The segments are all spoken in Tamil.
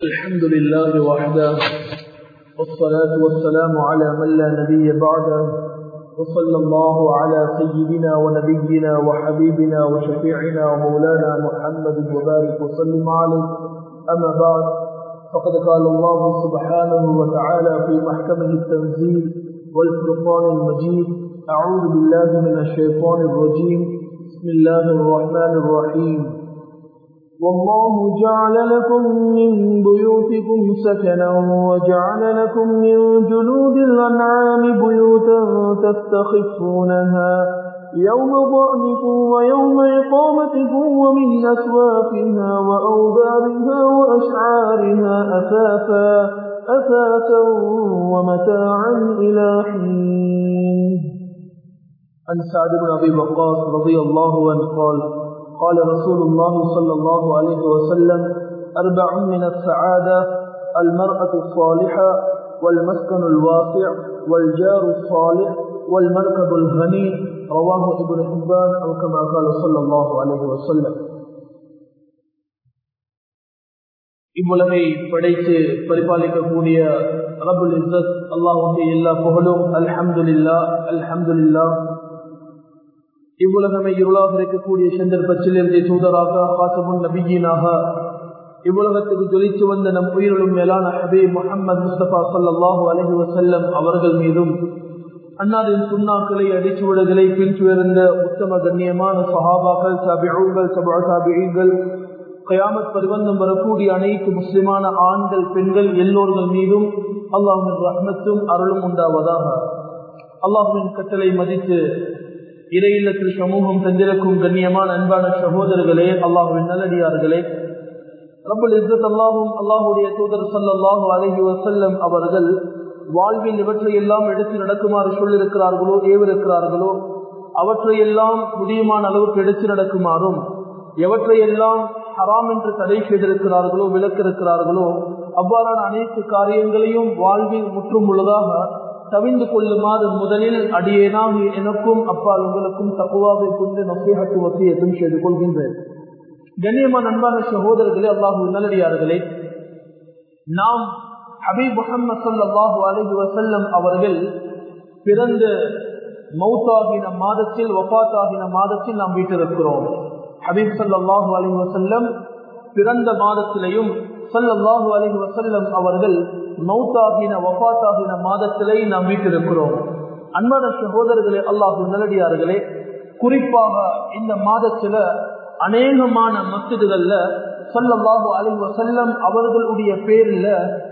الحمد لله وحده والصلاة والسلام على من لا نبي بعده وصلى الله على سيدنا ونبينا وحبيبنا وشفيعنا ومولانا محمد وبارك وسلم عليه أما بعد فقد قال الله سبحانه وتعالى في محكمه التنزيل والفرقان المجيد أعوذ بالله من الشيطان الرجيم بسم الله الرحمن الرحيم والله جعل لكم من بيوتكم سكنا وجعل لكم من جلود الأنعام بيوتا تستخفونها يوم ضعنكم ويوم إقامتكم ومن أسوافها وأوبارها وأشعارها أثاثا أثاثا ومتاعا إلى حين عن سعد بن أبي وقاص رضي الله عنه قال قال رسول الله صلى الله عليه وسلم أربع من السعادة المرأة الصالحة والمسكن الواسع والجار الصالح والمركب الغني رواه ابن حبان أو كما قال صلى الله عليه وسلم இவ்வுலகை படைத்து பரிபாலிக்கக்கூடிய ரபுல் இஸ்ஸத் அல்லாஹுடைய எல்லா புகழும் அல்ஹம்துலில்லா அல்ஹம்துலில்லா இவ்வுலகமே இருளாக இருக்கக்கூடிய சந்தர்ப்பத்தில் இருந்த தூதராக ஹாசமுன் நபியீனாக இவ்வுலகத்துக்கு ஜொலித்து வந்த நம் உயிரிலும் மேலான ஹபீப் முகமது முஸ்தபா சல்லாஹூ அலஹி வசல்லம் அவர்கள் மீதும் அன்னாரின் சுண்ணாக்களை அடிச்சுவடுகளை பின்துயர்ந்த உத்தம கண்ணியமான சஹாபாக்கள் சபிகள் சபா சாபிகள் கயாமத் பருவந்தம் வரக்கூடிய அனைத்து முஸ்லிமான ஆண்கள் பெண்கள் எல்லோர்கள் மீதும் அல்லாஹின் ரஹ்மத்தும் அருளும் உண்டாவதாக அல்லாஹுவின் கட்டளை மதித்து இறையில்லத்தில் சமூகம் தந்திருக்கும் கண்ணியமான அன்பான சகோதரர்களே அல்லாஹுவின் நல்லடியார்களே ரபுல் இஸ்ஸத் அல்லாஹும் அல்லாஹுடைய தூதர் சல்லாஹூ அலஹி வசல்லம் அவர்கள் வாழ்வில் இவற்றையெல்லாம் எடுத்து நடக்குமாறு சொல்லிருக்கிறார்களோ ஏவிருக்கிறார்களோ அவற்றையெல்லாம் முடியுமான அளவுக்கு எடுத்து நடக்குமாறும் எவற்றையெல்லாம் ஹராம் என்று தடை செய்திருக்கிறார்களோ விளக்கிருக்கிறார்களோ அவ்வாறான அனைத்து காரியங்களையும் வாழ்வில் முற்றும் முழுதாக தவிந்து கொள்ளுமாறு முதலில் அடியேனாக எனக்கும் அப்பால் உங்களுக்கும் தப்புவாவை கொண்டு நசீகத்து வசியத்தும் செய்து கொள்கின்றேன் கண்ணியமான அன்பான சகோதரர்களே அல்லாஹு நல்லடியார்களே நாம் ஹபீப் முகமது சல்லாஹு அலஹி வசல்லம் அவர்கள் பிறந்த மௌத்தாகின மாதத்தில் வபாத்தாகின மாதத்தில் நாம் வீட்டிருக்கிறோம் ஹபீப் சல்லாஹு அலஹி வசல்லம் பிறந்த மாதத்திலையும் சல்லாஹு அலஹி வசல்லம் அவர்கள் மௌத்தாகின வபாத்தாகின மாதத்திலே நாம் வீட்டிருக்கிறோம் அன்பான சகோதரர்களே அல்லாஹு நல்லடியார்களே குறிப்பாக இந்த மாதத்துல அநேகமான மசிதுகள்ல சல்லல்லாஹு அலி வசல்லம் அவர்களுடைய பேர்ல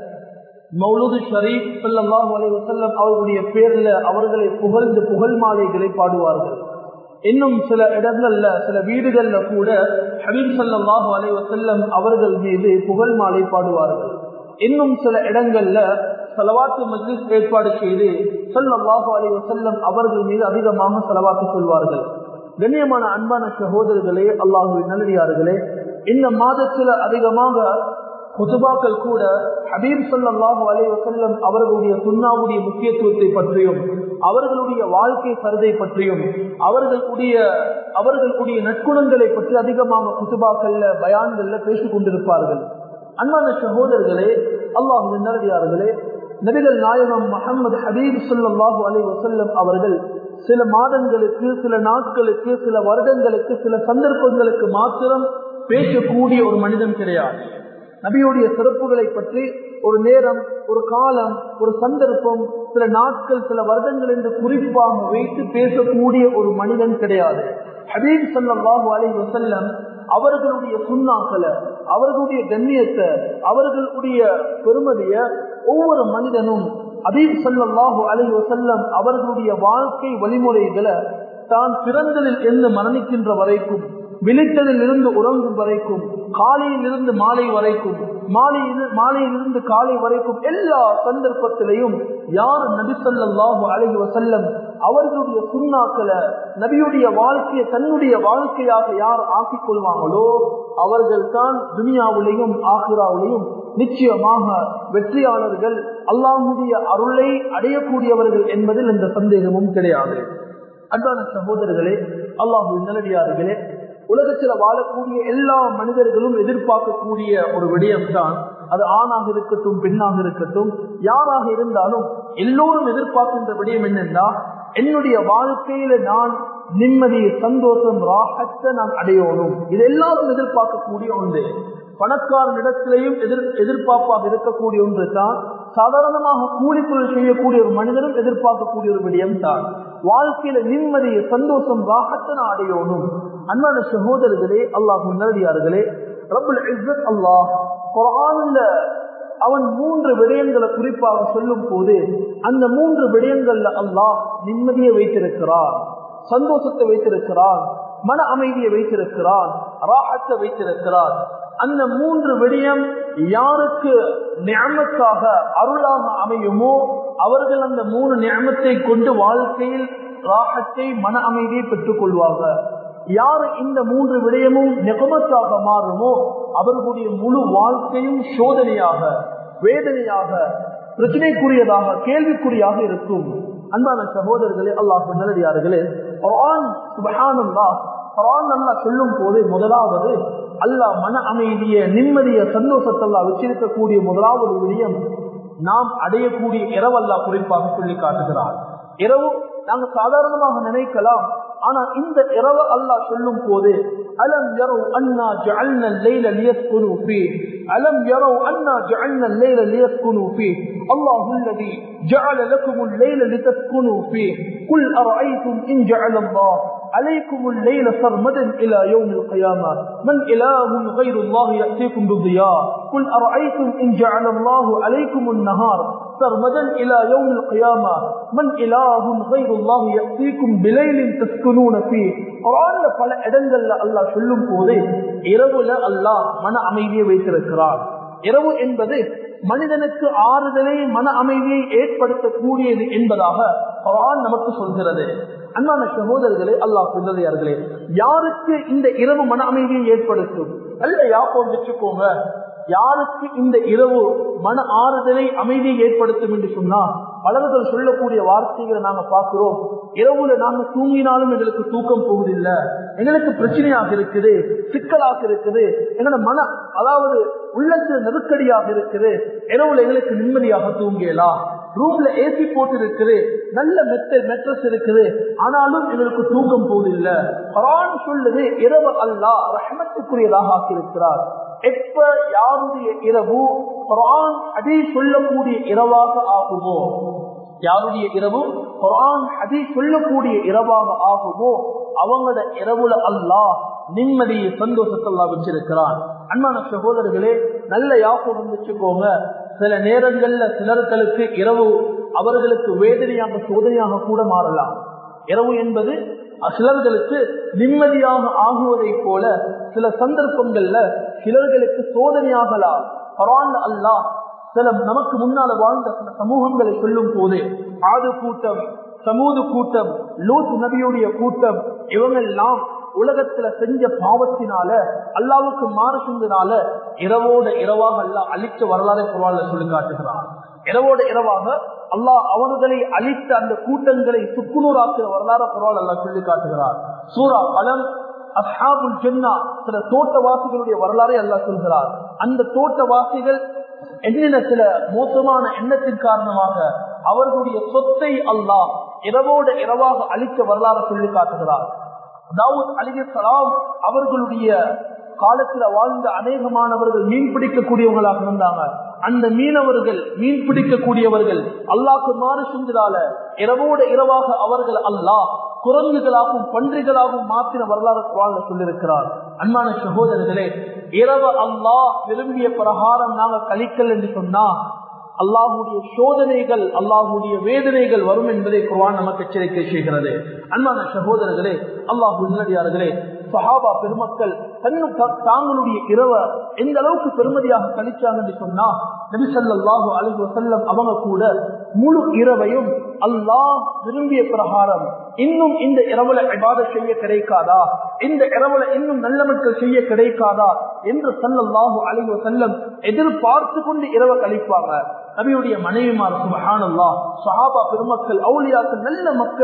மௌலுது ஷரீப் சல்லாஹூ அலி வசல்லம் அவர்களுடைய பேர்ல அவர்களை புகழ்ந்து புகழ் மாலைகளை பாடுவார்கள் இன்னும் சில இடங்கள்ல சில வீடுகள்ல கூட ஹபீப் சல்லாஹூ அலி வசல்லம் அவர்கள் மீது புகழ் மாலை பாடுவார்கள் இன்னும் சில இடங்கள்ல செலவாத்து மஜ்லிஸ் ஏற்பாடு செய்து சல்லாஹூ அலி வசல்லம் அவர்கள் மீது அதிகமாக செலவாத்து சொல்வார்கள் கண்ணியமான அன்பான சகோதரர்களே அல்லாஹுவின் நல்லடியார்களே இந்த மாதத்துல அதிகமாக குதுபாக்கள் கூட ஹபீப் சல்லாஹூ அலி வசல்லம் அவர்களுடைய சுண்ணாவுடைய முக்கியத்துவத்தை பற்றியும் அவர்களுடைய வாழ்க்கை கருதை பற்றியும் அவர்களுடைய அவர்களுடைய நற்குணங்களை பற்றி அதிகமாக குதுபாக்கள்ல பயான்கள்ல பேசிக் கொண்டிருப்பார்கள் அன்பான சகோதரர்களே அல்லாஹுவின் நல்லடியார்களே நபிகள் நாயகம் முகமது ஹபீப் சொல்லாஹு அலி வசல்லம் அவர்கள் சில மாதங்களுக்கு சில நாட்களுக்கு சில வருடங்களுக்கு சில சந்தர்ப்பங்களுக்கு மாத்திரம் பேசக்கூடிய ஒரு மனிதன் கிடையாது நபியுடைய சிறப்புகளை பற்றி ஒரு நேரம் ஒரு காலம் ஒரு சந்தர்ப்பம் சில நாட்கள் சில வருடங்கள் என்று குறிப்பாக வைத்து பேசக்கூடிய ஒரு மனிதன் கிடையாது ஹபீப் சல்லாஹு அலி வசல்லம் அவர்களுடைய சுண்ணாக்களை அவர்களுடைய கண்ணியத்தை அவர்களுடைய பெருமதிய ஒவ்வொரு மனிதனும் அதீப் சல்லாஹூ அலி வசல்லம் அவர்களுடைய வாழ்க்கை வழிமுறைகளை தான் பிறந்ததில் இருந்து மரணிக்கின்ற வரைக்கும் விழித்ததில் இருந்து உறங்கும் வரைக்கும் காலையில் இருந்து மாலை வரைக்கும் மாலையில் மாலையிலிருந்து காலை வரைக்கும் எல்லா சந்தர்ப்பத்திலையும் யார் நபி சொல்லாஹு அலஹி வசல்லம் அவர்களுடைய சுண்ணாக்களை நபியுடைய வாழ்க்கையை தன்னுடைய வாழ்க்கையாக யார் ஆக்கிக் கொள்வாங்களோ அவர்கள் தான் துனியாவிலையும் ஆசிராவிலையும் நிச்சயமாக வெற்றியாளர்கள் அல்லாஹுடைய அருளை அடையக்கூடியவர்கள் என்பதில் எந்த சந்தேகமும் கிடையாது அன்பான சகோதரர்களே அல்லாஹு நல்லடியார்களே உலகத்துல வாழக்கூடிய எல்லா மனிதர்களும் எதிர்பார்க்கக்கூடிய ஒரு விடயம்தான் அது ஆணாக இருக்கட்டும் பெண்ணாக இருக்கட்டும் யாராக இருந்தாலும் எல்லோரும் எதிர்பார்க்கின்ற விடயம் என்னென்றா என்னுடைய வாழ்க்கையில நான் நிம்மதி சந்தோஷம் ராகத்தை நான் அடையணும் இது எல்லாரும் எதிர்பார்க்கக்கூடிய ஒன்று பணக்காரனிடத்திலையும் எதிர் எதிர்பார்ப்பாக இருக்கக்கூடிய ஒன்று தான் சாதாரணமாக கூலிப்பொருள் செய்யக்கூடிய ஒரு மனிதனும் எதிர்பார்க்கக்கூடிய ஒரு விடயம் தான் வாழ்க்கையில நிம்மதி சந்தோஷம் ராகத்தை நான் அடையணும் அன்பான சகோதரர்களே அல்லாஹ் முன்னடியார்களே ரபுல் இஸ்ஸத் அல்லாஹ் குரான்ல அவன் மூன்று விடயங்களை குறிப்பாக சொல்லும் போது அந்த மூன்று விடயங்கள்ல அல்லாஹ் நிம்மதியை வைத்திருக்கிறான் சந்தோஷத்தை வைத்திருக்கிறான் மன அமைதியை வைத்திருக்கிறான் ராகத்தை வைத்திருக்கிறான் அந்த மூன்று விடயம் யாருக்கு ஞாபகத்தாக அருளாக அமையுமோ அவர்கள் அந்த மூணு ஞாபகத்தை கொண்டு வாழ்க்கையில் ராகத்தை மன அமைதியை பெற்றுக் கொள்வாங்க யார் இந்த மூன்று விடயமும் நெகமத்தாக மாறுமோ அவர்களுடைய முழு வாழ்க்கையும் சோதனையாக வேதனையாக பிரச்சனைக்குரியதாக கேள்விக்குறியாக இருக்கும் அன்பான சகோதரர்களே அல்லாஹ் நல்லடியார்களே நல்லா சொல்லும் போது முதலாவது அல்லாஹ் மன அமைதிய நிம்மதிய சந்தோஷத்தல்லா வச்சிருக்கக்கூடிய முதலாவது விடயம் நாம் அடையக்கூடிய இரவல்லா குறிப்பாக சொல்லி காட்டுகிறார் இரவு நாங்க சாதாரணமாக நினைக்கலாம் ஆனா இந்த இரவு அல்லாஹ் சொல்லும் போது அலம் يروا أنا جعلنا الليل ليسكنوا فيه ألم يروا أنا جعلنا الليل ليسكنوا فيه الله الذي جعل لكم الليل لتسكنوا فيه قل أرأيتم إن جعل الله عليكم الليل سرمدا إلى يوم القيامة من إله غير الله يأتيكم بضياء قل أرأيتم إن جعل الله عليكم النهار سرمدا إلى يوم القيامة من إله غير الله يأتيكم بليل تسكنون فيه குரான்ல பல இடங்கள்ல அல்லாஹ் சொல்லும் போது இரவுல அல்லாஹ் மன அமைதியை வைத்திருக்கிறார் இரவு என்பது மனிதனுக்கு ஆறுதலை மன அமைதியை ஏற்படுத்தக்கூடியது என்பதாக குரான் நமக்கு சொல்கிறது அன்பான சகோதரர்களே அல்லாஹ் சுந்தரையார்களே யாருக்கு இந்த இரவு மன அமைதியை ஏற்படுத்தும் அல்ல யாப்போம் வச்சுக்கோங்க யாருக்கு இந்த இரவு மன ஆறுதலை அமைதியை ஏற்படுத்தும் என்று சொன்னா பலர்கள் சொல்லக்கூடிய வார்த்தைகளை நாங்க பார்க்கிறோம் இரவுல நாங்க தூங்கினாலும் எங்களுக்கு தூக்கம் போவதில்லை எங்களுக்கு பிரச்சனையாக இருக்குது சிக்கலாக இருக்குது எங்களோட மன அதாவது உள்ளத்தில் நெருக்கடியாக இருக்குது இரவுல எங்களுக்கு நிம்மதியாக தூங்கலாம் ரூம்ல ஏசி போட்டு இருக்குது நல்ல மெத்த மெட்ரஸ் இருக்குது ஆனாலும் எங்களுக்கு தூக்கம் போவதில்லை குரான் சொல்லுது இரவு அல்லா ரஹமத்துக்குரியதாக ஆக்கியிருக்கிறார் எப்ப யாருடைய இரவு குரான் அதே சொல்லக்கூடிய இரவாக ஆகுமோ யாருடைய இரவு குரான் அதே சொல்லக்கூடிய இரவாக ஆகுமோ அவங்களோட இரவுல அல்லாஹ் நிம்மதியை சந்தோஷத்தெல்லாம் வச்சிருக்கிறான் அன்பான சகோதரர்களே நல்ல யாபம் வச்சுக்கோங்க சில நேரங்கள்ல சிலர்களுக்கு இரவு அவர்களுக்கு வேதனையாக சோதனையாக கூட மாறலாம் இரவு என்பது சிலர்களுக்கு நிம்மதியாக ஆகுவதை போல சில சந்தர்ப்பங்கள்ல சிலர்களுக்கு சோதனையாகலாம் பரவாயில்ல அல்லாஹ் சில நமக்கு முன்னால வாழ்ந்த சில சமூகங்களை சொல்லும் போது ஆது கூட்டம் சமூது கூட்டம் லூத் நபியுடைய கூட்டம் இவங்கெல்லாம் உலகத்துல செஞ்ச பாவத்தினால அல்லாவுக்கு மாறு செஞ்சனால இரவோட இரவாக அல்ல அழிச்ச வரலாறு குரான்ல சொல்லி காட்டுகிறான் இரவோட இரவாக அல்லாஹ் அவர்களை அழித்த அந்த கூட்டங்களை சுக்குநூறாக்குற வரலாறு குரான் அல்லா சொல்லி காட்டுகிறார் சூரா பலம் அஸ்ஹாபுல் ஜென்னா சில தோட்டவாசிகளுடைய வரலாறை அல்லாஹ் சொல்கிறார் அந்த தோட்டவாசிகள் என்னென்ன சில மோசமான எண்ணத்தின் காரணமாக அவர்களுடைய சொத்தை அல்லாஹ் இரவோட இரவாக அழித்த வரலாறு சொல்லி காட்டுகிறார் தாவூத் அலிகலாம் அவர்களுடைய காலத்துல வாழ்ந்த அநேகமானவர்கள் மீன் பிடிக்கக்கூடியவங்களாக இருந்தாங்க அந்த மீனவர்கள் மீன் பிடிக்கக்கூடியவர்கள் அல்லாக்கு மாறு செஞ்சதால இரவோட இரவாக அவர்கள் அல்லாஹ் குரங்குகளாகவும் பன்றிகளாகவும் மாற்றின வரலாறு வாழ்ல சொல்லியிருக்கிறார் அன்பான சகோதரர்களே இரவு அல்லாஹ் விரும்பிய பிரகாரம் நாங்க கழிக்கல் என்று சொன்னா அல்லாஹுடைய சோதனைகள் அல்லாஹுடைய வேதனைகள் வரும் என்பதை குர்வான் நமக்கு எச்சரிக்கை செய்கிறது அன்பான சகோதரர்களே அல்லாஹு நல்லடியார்களே சஹாபா பெருமக்கள் தன்னு தாங்களுடைய இரவ எந்த அளவுக்கு பெருமதியாக கழிச்சாங்க என்று சொன்னா நபி சல்லாஹூ அலி வசல்லம் அவங்க கூட முழு இரவையும் அல்லாஹ் விரும்பிய பிரகாரம் இன்னும் இந்த இரவுல இபாத செய்ய கிடைக்காதா இந்த இரவுல இன்னும் நல்ல மக்கள் செய்ய கிடைக்காதா என்று சல்லல்லாஹு அலி வசல்லம் எதிர்பார்த்து கொண்டு இரவை கழிப்பாங்க நபியுடைய மனைவிமார் சுபஹானல்லா சஹாபா பெருமக்கள் அவுளியாக்கள் நல்ல மக்கள்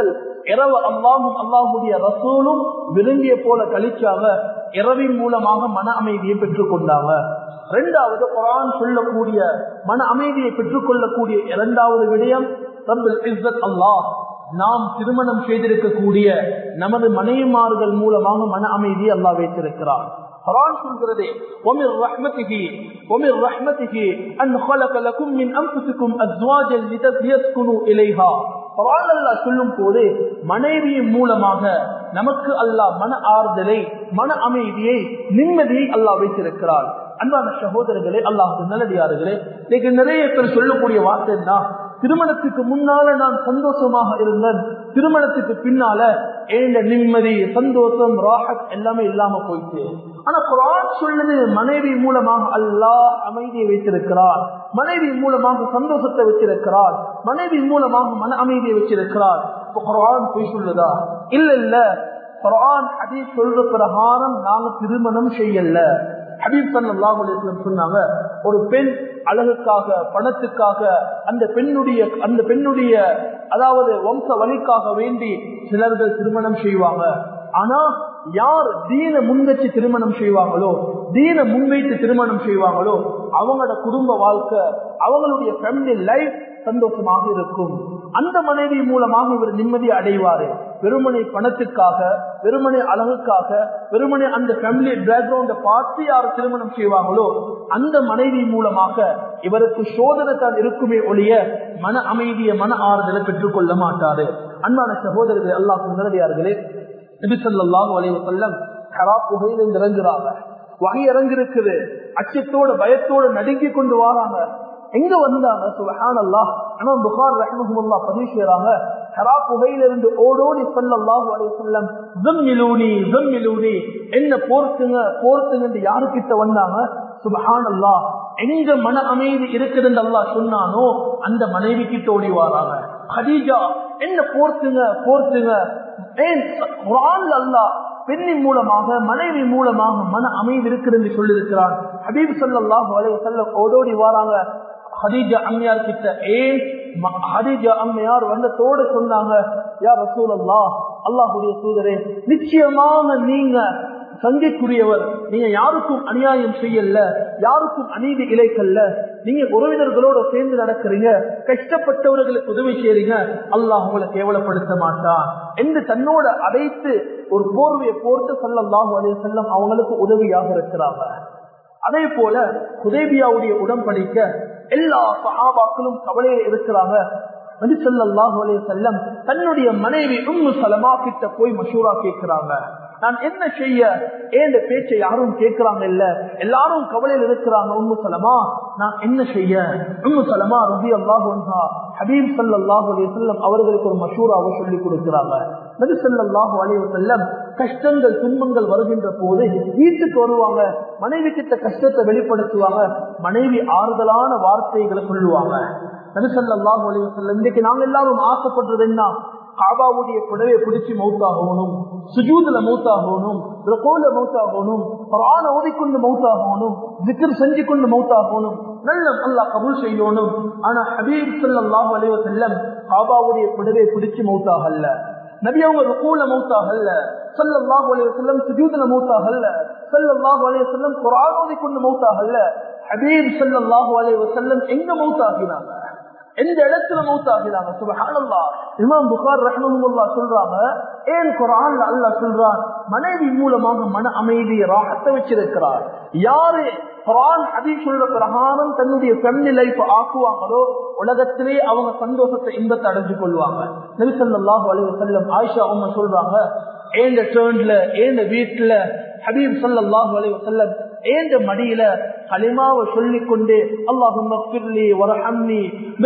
இரவு அல்லாஹும் அல்லாஹுடைய ரசூலும் விரும்பிய போல கழிச்சாங்க இரவின் மூலமாக மன அமைதியை பெற்றுக் கொண்டாங்க இரண்டாவது குரான் சொல்லக்கூடிய மன அமைதியை பெற்றுக் கொள்ளக்கூடிய இரண்டாவது விடயம் ரப்பல் இஸ்ஸத் அல்லாஹ் நாம் திருமணம் செய்திருக்கக்கூடிய நமது மனைவிமார்கள் மூலமாக மன அமைதியை அல்லாஹ் வைத்திருக்கிறார் குரான் சொல்கிறதே ومن رحمته ومن رحمته ان خلق لكم من انفسكم ازواجا لتسكنوا اليها குரான் அல்லாஹ் சொல்லும் போது மனைவியின் மூலமாக நமக்கு அல்லாஹ் மன ஆறுதலை மன அமைதியை நிம்மதியை அல்லாஹ் வைத்திருக்கிறார் அன்பான சகோதரர்களே அல்லாஹ் நல்லடியார்களே இன்னைக்கு நிறைய பேர் சொல்லக்கூடிய வார்த்தை தான் திருமணத்துக்கு முன்னால நான் சந்தோஷமாக இருந்தேன் திருமணத்துக்கு பின்னால ஏண்ட நிம்மதி சந்தோஷம் ராஹத் எல்லாமே இல்லாம போயிட்டு ஆனா குரான் சொல்லுது மனைவி மூலமாக அல்லாஹ் அமைதியை வைத்திருக்கிறார் மனைவி மூலமாக சந்தோஷத்தை வச்சிருக்கிறார் மனைவி மூலமாக மன அமைதியை வச்சிருக்கிறார் குரான் போய் சொல்லுதா இல்ல இல்ல குரான் அதே சொல்ற பிரகாரம் நாங்க திருமணம் செய்யல ஹபீப் சல்லாஹ் சொன்னாங்க ஒரு பெண் அழகுக்காக பணத்துக்காக அந்த பெண்ணுடைய அந்த பெண்ணுடைய அதாவது வம்ச வழிக்காக வேண்டி சிலர்கள் திருமணம் செய்வாங்க ஆனா யார் தீன முன்வச்சு திருமணம் செய்வாங்களோ தீன முன்வைத்து திருமணம் செய்வாங்களோ அவங்களோட குடும்ப வாழ்க்கை அவங்களுடைய ஃபேமிலி லைஃப் சந்தோஷமாக இருக்கும் அந்த மனைவி மூலமாக இவர் நிம்மதி அடைவாரு வெறுமனை பணத்துக்காக வெறுமனை அழகுக்காக வெறுமனை அந்த ஃபேமிலி பேக்ரவுண்ட பார்த்து யார் திருமணம் செய்வாங்களோ அந்த மனைவி மூலமாக இவருக்கு சோதனை தான் இருக்குமே ஒழிய மன அமைதிய மன ஆறுதலை பெற்றுக் கொள்ள மாட்டாரு அன்பான சகோதரர்கள் அல்லாஹ் நேரடியார்களே நபிசல்லாஹு அலைவசல்லம் ஹரா புகையில இறங்குறாங்க வகை இறங்கிருக்குது அச்சத்தோட பயத்தோட நடுங்கி கொண்டு வராங்க எங்க வந்தாங்க சுபஹான் அல்லாஹ் ஆனா புகார் ரஹ்மஹுல்லா பதிவு செய்யறாங்க ஹரா புகையிலிருந்து ஓடோடி சொல்லல்லாஹு அலைஹி வஸல்லம் ஜம்மிலூனி ஜம்மிலூனி என்ன போர்த்துங்க போர்த்துங்க யாருக்கிட்ட வந்தாங்க சுபஹான் அல்லாஹ் எங்க மன அமைதி இருக்குதுன்னு அல்லாஹ் சொன்னானோ அந்த மனைவி கிட்ட ஓடி வராங்க ஹதீஜா என்ன போர்த்துங்க போர்த்துங்க ஏன் குரான் அல்லாஹ் பெண்ணின் மூலமாக மனைவி மூலமாக மன அமைதி இருக்குது என்று சொல்லியிருக்கிறான் ஹபீப் சல்லாஹ் செல்ல ஓடோடி வராங்க ஹதீஜா அம்மையார் கிட்ட ஏன் ஹதீஜா அம்மையார் வந்தத்தோடு சொன்னாங்க யார் ரசூல் அல்லா அல்லாஹுடைய தூதரே நிச்சயமாக நீங்க சங்கைக்குரியவர் நீங்க யாருக்கும் அநியாயம் செய்யல யாருக்கும் அநீதி இழைக்கல்ல நீங்க உறவினர்களோட சேர்ந்து நடக்கிறீங்க கஷ்டப்பட்டவர்களுக்கு உதவி செய்றீங்க அல்லாஹ் உங்களை கேவலப்படுத்த மாட்டான் என்று தன்னோட அடைத்து ஒரு போர்வையை போர்த்து சல்லாஹு அலைய செல்லம் அவங்களுக்கு உதவியாக இருக்கிறாங்க அதே போல குதேபியாவுடைய உடன்படிக்க எல்லா சஹாபாக்களும் கவலையில் இருக்கிறாங்க நபிசல்லாஹு அலைய செல்லம் தன்னுடைய மனைவி உம்மு சலமா கிட்ட போய் மஷூரா கேட்கிறாங்க நான் என்ன செய்ய ஏந்த பேச்சை யாரும் கேட்கிறாங்க இல்ல எல்லாரும் கவலையில் இருக்கிறாங்க உம்மு சலமா நான் என்ன செய்ய உம்மு சலமா ரபி அல்லாஹ் ஹபீப் சல்லாஹு அலைய செல்லம் அவர்களுக்கு ஒரு மஷூராவை சொல்லி கொடுக்கிறாங்க நபி சல்லாஹு அலைய செல்லம் கஷ்டங்கள் துன்பங்கள் வருகின்ற போது வீட்டுக்கு வருவாங்க மனைவி கிட்ட கஷ்டத்தை வெளிப்படுத்துவாங்க மனைவி ஆறுதலான வார்த்தைகளை சொல்லுவாங்க நபிசல்லாஹு அலைய செல்லம் இன்றைக்கு நாங்க எல்லாரும் ஆசைப்படுறது என்ன காபாவுடைய புடவையை பிடிச்சி மௌத்தாகணும் சுஜூதுல மௌத்தாகணும் ருகோல மௌத்தாகணும் குரான ஓதிக்கொண்டு மௌத்தாகணும் விக்கிர் செஞ்சு கொண்டு மௌத்தாகணும் நல்ல அல்லாஹ் கபூல் செய்யணும் ஆனா ஹபீப் சல்லாஹு அலைவ செல்லம் காபாவுடைய புடவையை பிடிச்சி மௌத்தாகல்ல நபி அவங்க ருகூல மௌத்தாகல்ல சல்லல்லாஹு அலைஹி வஸல்லம் சுஜூதுல மௌத்தாகல்ல சல்லல்லாஹு அலைஹி வஸல்லம் குர்ஆன் ஓதிக்கொண்டு மௌத்தாகல்ல ஹபீப் சல்லல்லாஹு அலைஹி வஸல்லம் எங்க மௌத்தாகினாங்க எந்த இடத்துல மௌத்தாகிறாங்க சுபஹானல்லா இமாம் புகார் ரஹ்மஹுல்லா சொல்றாங்க ஏன் குரான்ல அல்லாஹ் சொல்றான் மனைவி மூலமாக மன அமைதி ராகத்தை வச்சிருக்கிறார் யாரு குரான் அதி சொல்ற பிரகாரம் தன்னுடைய ஃபேமிலி லைஃப் ஆக்குவாங்களோ உலகத்திலே அவங்க சந்தோஷத்தை இன்பத்தை அடைஞ்சு கொள்வாங்க நபிசல்லாஹு அலைஹி வஸல்லம் ஆயிஷா அவங்க சொல்றாங்க ஏந்த டேர்ன்ல ஏந்த வீட்டுல ஹபீப் சல்லாஹு அலைஹி வஸல்லம் ஏந்த மடியில கலிமாவை சொல்லிக் கொண்டு அல்லாஹும் வரஹம்னி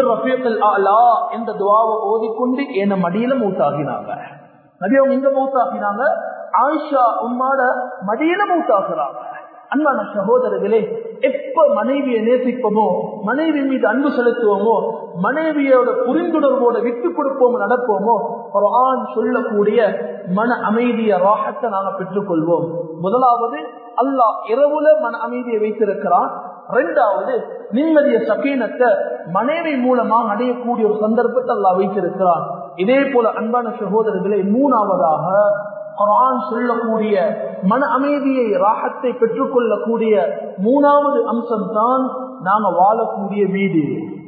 என்ற துவாவை ஓதிக்கொண்டு ஏன மடியில மூத்தாகினாங்க நபி அவங்க இங்க மூத்தாகினாங்க ஆயிஷா உம்மாட மடியில மூத்தாகிறாங்க அன்பான சகோதரர்களே எப்ப மனைவியை நேசிப்போமோ மனைவி மீது அன்பு செலுத்துவோமோ மனைவியோட புரிந்துணர்வோட விட்டு கொடுப்போமோ நடப்போமோ ஒரு ஆண் சொல்லக்கூடிய மன அமைதிய ராகத்தை நாங்க பெற்றுக்கொள்வோம் முதலாவது அல்லாஹ் இரவுல மன அமைதியை வைத்திருக்கிறான் ரெண்டாவது நிம்மதிய சக்கீனத்தை மனைவி மூலமாக அடையக்கூடிய ஒரு சந்தர்ப்பத்தை அல்லாஹ் வைத்திருக்கிறான் இதே போல அன்பான சகோதரர்களே மூணாவதாக குரான் சொல்லக்கூடிய மன அமைதியை ராகத்தை பெற்றுக்கொள்ளக்கூடிய மூணாவது அம்சம் தான் நாங்க வாழக்கூடிய வீடு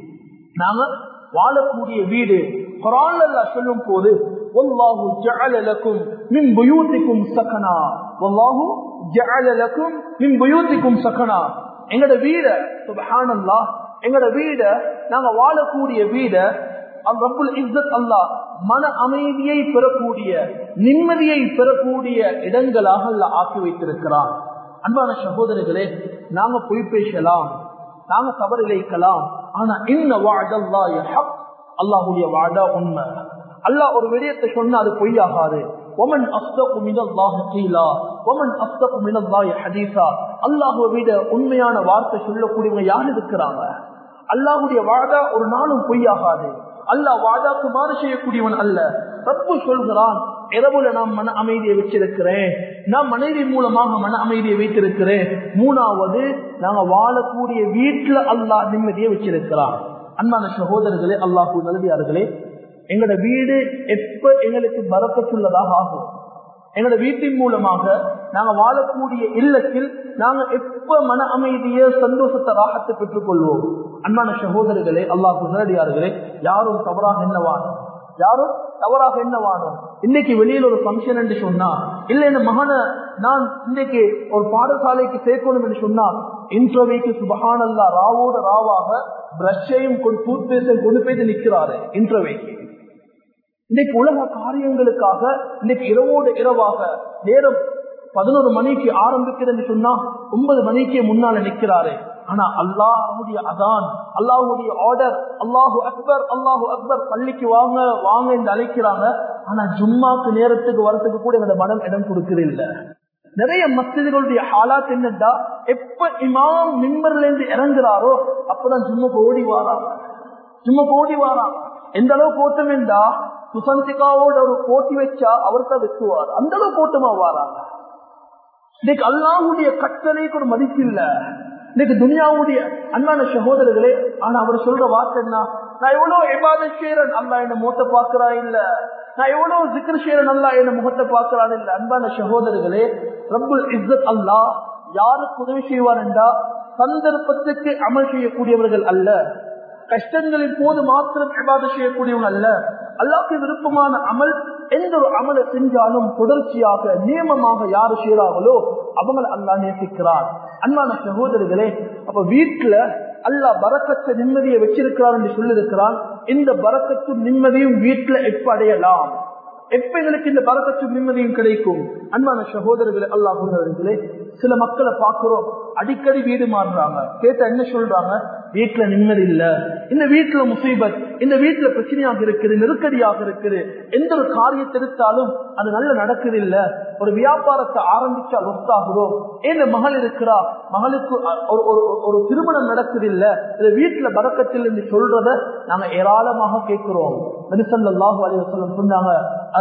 நாங்க வாழக்கூடிய வீடு குரான் சொல்லும் போது والله جعل لكم من بيوتكم سكنا والله جعل لكم من بيوتكم سكنا எங்கட வீட சுபஹானல்லாஹ் எங்கட வீட நாங்க வாழக்கூடிய வீட ரப்புல் இஸ்ஸத் அல்லாஹ் மன அமைதியை பெறக்கூடிய நிம்மதியை பெறக்கூடிய இடங்களாக அல்லாஹ் ஆக்கி வைத்திருக்கிறான் அன்பான சகோதரர்களே நாங்க பொய் பேசலாம் நாங்க தவறு இழைக்கலாம் ஆனா இன்ன வாழல்லாஹ் ஹக் அல்லாஹுடைய வாடா உண்மை அல்லாஹ் ஒரு விடயத்தை சொன்னா அது பொய்யாகாது ஒமன் அஸ்தகு மினல்லாஹி கீலா ஒமன் அஸ்தகு மினல்லாஹி ஹதீஸா அல்லாஹ்வை விட உண்மையான வார்த்தை சொல்லக்கூடியவங்க யார் இருக்கிறாங்க அல்லாஹ்வுடைய வாதா ஒரு நாளும் பொய்யாகாது அல்லாஹ் வாதாக்கு மாறு செய்யக்கூடியவன் அல்ல ரப்பு சொல்கிறான் இரவுல நான் மன அமைதியை வச்சிருக்கிறேன் நான் மனைவி மூலமாக மன அமைதியை வைத்திருக்கிறேன் மூணாவது நாங்க வாழக்கூடிய வீட்டுல அல்லாஹ் நிம்மதியை வச்சிருக்கிறான் அன்பான சகோதரர்களே அல்லாஹூ நல்லதியார்களே எங்களோட வீடு எப்ப எங்களுக்கு பறக்கத்துள்ளதாக ஆகும் எங்களோட வீட்டின் மூலமாக நாங்க வாழக்கூடிய இல்லத்தில் நாங்க எப்ப மன அமைதிய சந்தோஷத்தை ராகத்தை பெற்றுக் கொள்வோம் அன்பான சகோதரர்களே அல்லாஹ் நேரடியார்களே யாரும் தவறாக என்னவானோ யாரும் தவறாக என்னவானோம் இன்னைக்கு வெளியில ஒரு ஃபங்க்ஷன் என்று சொன்னா இல்ல இந்த மகனை நான் இன்னைக்கு ஒரு பாடசாலைக்கு சேர்க்கணும் என்று சொன்னா இன்டர்வியூக்கு சுபகானல்லா ராவோட ராவாக பிரஷையும் டூத் பேஸ்டையும் கொண்டு போயிட்டு நிக்கிறாரு இன்டர்வியூக்கு இன்னைக்கு உலக காரியங்களுக்காக இன்னைக்கு இரவோடு இரவாக நேரம் பதினோரு மணிக்கு ஆரம்பிக்கிறது சொன்னா ஒன்பது மணிக்கு முன்னால நிக்கிறாரு ஆனா அல்லாஹுடைய அதான் அல்லாஹுடைய ஆர்டர் அல்லாஹு அக்பர் அல்லாஹு அக்பர் பள்ளிக்கு வாங்க வாங்க என்று அழைக்கிறாங்க ஆனா ஜும்மாக்கு நேரத்துக்கு வரத்துக்கு கூட எங்களோட மனம் இடம் கொடுக்கிறது இல்ல நிறைய மசிதிகளுடைய ஹாலாத் என்னண்டா எப்ப இமாம் மிம்பர்ல இருந்து இறங்குறாரோ அப்பதான் ஜும்முக்கு ஓடி வாராங்க ஜும்முக்கு ஓடி வாராங்க எந்த அளவு கூட்டம் என்றா சுசந்திகாவோட ஒரு போட்டி வச்சா அவர்தான் வெச்சுவார் அந்த அளவு கூட்டமா வாராங்க இன்னைக்கு அல்லாஹுடைய கட்டளைக்கு ஒரு மதிப்பு இல்ல இன்னைக்கு துனியாவுடைய அன்பான சகோதரர்களே ஆனா அவர் சொல்ற வார்த்தை என்ன நான் எவ்வளவு எபாத சேரன் அல்லா என்ன முகத்தை பாக்குறா இல்ல நான் எவ்வளவு சிக்கர் சேரன் அல்லா என்ன முகத்தை பாக்குறான் இல்ல அன்பான சகோதரர்களே ரப்புல் இஸ்ஸத் அல்லா யாருக்கு உதவி செய்வார் என்றா சந்தர்ப்பத்துக்கு அமல் செய்யக்கூடியவர்கள் அல்ல கஷ்டங்களின் போது மாத்திரம் விவாத செய்யக்கூடியவங்க அல்ல அல்லாக்கு விருப்பமான அமல் எந்த ஒரு அமலை செஞ்சாலும் தொடர்ச்சியாக நியமமாக யாரு செய்யறாங்களோ அவங்களை அல்லா நேசிக்கிறார் அன்பான சகோதரர்களே அப்ப வீட்டுல அல்லாஹ் பறக்கத்த நிம்மதியை வச்சிருக்கிறார் என்று சொல்லியிருக்கிறான் இந்த பறக்கத்தும் நிம்மதியும் வீட்டுல எப்ப அடையலாம் எப்ப எங்களுக்கு இந்த பறக்கத்தும் நிம்மதியும் கிடைக்கும் அன்பான சகோதரர்களே அல்லாஹர்களே சில மக்களை பாக்குறோம் அடிக்கடி வீடு மாறுறாங்க கேட்ட என்ன சொல்றாங்க வீட்டுல நிம்மதி இல்ல இந்த வீட்டுல முசீபத் இந்த வீட்டுல பிரச்சனையாக இருக்குது நெருக்கடியாக இருக்குது எந்த ஒரு காரியத்தை எடுத்தாலும் அது நல்ல நடக்குது இல்ல ஒரு வியாபாரத்தை ஆரம்பிச்சா ஒத்தாகிறோம் ஏன் மகள் இருக்கிறா மகளுக்கு ஒரு திருமணம் நடக்குது இல்ல இந்த வீட்டுல பறக்கத்தில் என்று சொல்றத நாங்க ஏராளமாக கேட்கிறோம் நரிசல்லாஹு அலைவசல்லம் சொன்னாங்க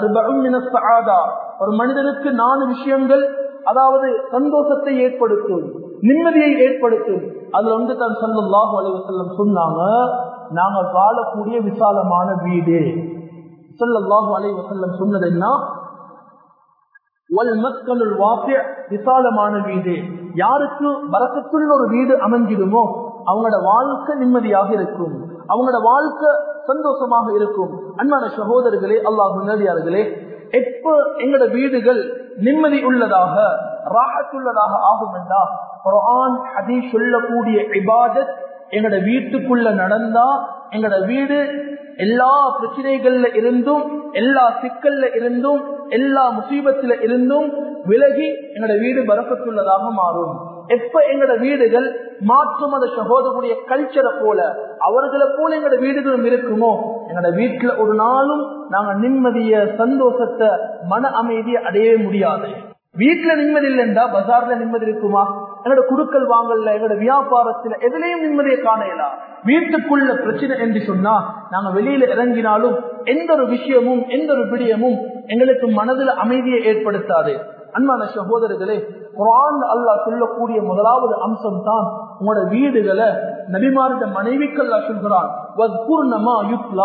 ஒரு மனிதனுக்கு நாலு விஷயங்கள் அதாவது சந்தோஷத்தை ஏற்படுத்தும் நிம்மதியை ஏற்படுத்தும் அதுல வந்து தான் சல்லாஹு அலைவசல்லம் சொன்னாங்க நாங்க வாழக்கூடிய விசாலமான வீடு சல்லாஹு அலைவசல்லம் சொன்னது என்ன விசாலமான வீடு யாருக்கு வரக்கத்துள்ள ஒரு வீடு அமைஞ்சிடுமோ அவங்களோட வாழ்க்கை நிம்மதியாக இருக்கும் அவங்களோட வாழ்க்கை சந்தோஷமாக இருக்கும் அன்பான சகோதரர்களே அல்லாஹ் நேரடியார்களே எப்ப எங்களோட வீடுகள் நிம்மதி உள்ளதாக ராகத்துள்ளதாக ஆகும் என்றா குரான் அதை சொல்லக்கூடிய இபாதத் எங்களோட வீட்டுக்குள்ள நடந்தா எங்களோட வீடு எல்லா பிரச்சனைகள்ல இருந்தும் எல்லா சிக்கல்ல இருந்தும் எல்லா முசீபத்தில இருந்தும் விலகி எங்களோட வீடு பறக்கத்துள்ளதாக மாறும் எப்ப எங்களோட வீடுகள் மாற்று மத சகோதரனுடைய கல்ச்சரை போல அவர்களை போல எங்களோட வீடுகளும் இருக்குமோ எங்களோட வீட்டுல ஒரு நாளும் நாங்க நிம்மதிய சந்தோஷத்தை மன அமைதியை அடையவே முடியாது வீட்டுல நிம்மதி இல்லைண்டா பஜார்ல நிம்மதி இருக்குமா எங்களோட குடுக்கல் வாங்கல எங்களோட வியாபாரத்துல எதுலையும் நிம்மதியை காணலாம் வீட்டுக்குள்ள பிரச்சனை என்று சொன்னா நாங்க வெளியில இறங்கினாலும் எந்த ஒரு விஷயமும் எந்த ஒரு விடயமும் எங்களுக்கு மனதில் அமைதியை ஏற்படுத்தாது அன்பான சகோதரர்களே குரான் அல்லாஹ் சொல்லக்கூடிய முதலாவது அம்சம் தான் உங்களோட வீடுகளை நபிமாரிட மனைவிக்கு அல்லா சொல்கிறான்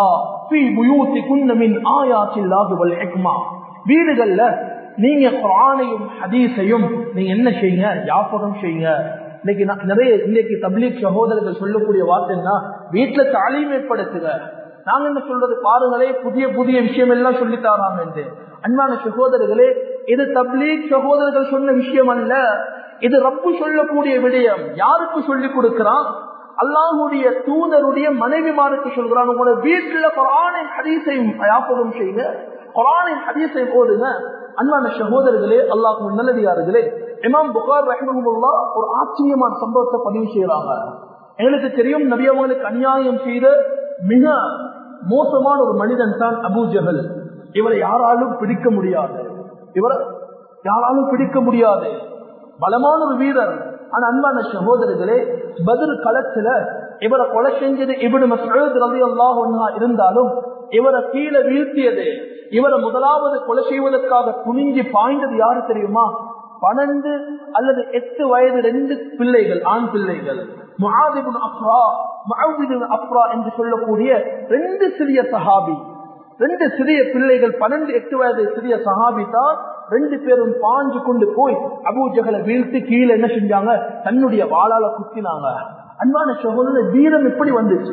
வீடுகள்ல நீங்க குரானையும் ஹதீஸையும் நீங்க என்ன செய்யுங்க யாபகம் செய்யுங்க இன்னைக்கு நிறைய இன்னைக்கு தப்லீக் சகோதரர்கள் சொல்லக்கூடிய வார்த்தைன்னா வீட்டுல தாலீம் ஏற்படுத்துங்க நாங்க என்ன சொல்றது பாருங்களே புதிய புதிய விஷயம் எல்லாம் சொல்லி தராங்க என்று அன்பான சகோதரர்களே இது தப்லீக் சகோதரர்கள் சொன்ன விஷயம் அல்ல இது ரப்பு சொல்லக்கூடிய விடயம் யாருக்கு சொல்லி கொடுக்கிறான் அல்லாஹுடைய தூதருடைய மனைவிமாருக்கு சொல்கிறான் உங்களோட வீட்டுல குரானின் ஹதீஸையும் யாபகம் செய்யுங்க குரானின் ஹதீஸை போதுங்க அன்பான சகோதரர்களே அல்லாஹ் நல்லடியார்களே இமாம் புகார் ரஹ்மஹுல்லா ஒரு ஆச்சரியமான சம்பவத்தை பதிவு செய்யறாங்க எங்களுக்கு தெரியும் நபி அவங்களுக்கு அநியாயம் செய்த மிக மோசமான ஒரு மனிதன் தான் அபு ஜஹல் இவரை யாராலும் பிடிக்க முடியாது இவரை யாராலும் பிடிக்க முடியாது பலமான ஒரு வீரர் ஆனா அன்பான சகோதரர்களே பதில் களத்துல இவரை கொலை செஞ்சது இவரு மசூத் ரவி அல்லாஹ் இருந்தாலும் இவரை கீழே வீழ்த்தியது இவரை முதலாவது கொலை செய்வதற்காக துணிஞ்சி பாய்ந்தது யாரு தெரியுமா பன்னெண்டு அல்லது எட்டு வயது ரெண்டு பிள்ளைகள் ஆண் பிள்ளைகள் முஹாதிபுன் அப்ரா முஹாவிபின் அப்ரா என்று சொல்லக்கூடிய ரெண்டு சிறிய சஹாபி ரெண்டு சிறிய பிள்ளைகள் பன்னெண்டு எட்டு வயது சிறிய சஹாபி தான் ரெண்டு பேரும் பாஞ்சு கொண்டு போய் அபூஜகளை வீழ்த்தி கீழே என்ன செஞ்சாங்க தன்னுடைய வாளால குத்தினாங்க அன்பான சகோதர வீரம் எப்படி வந்துச்சு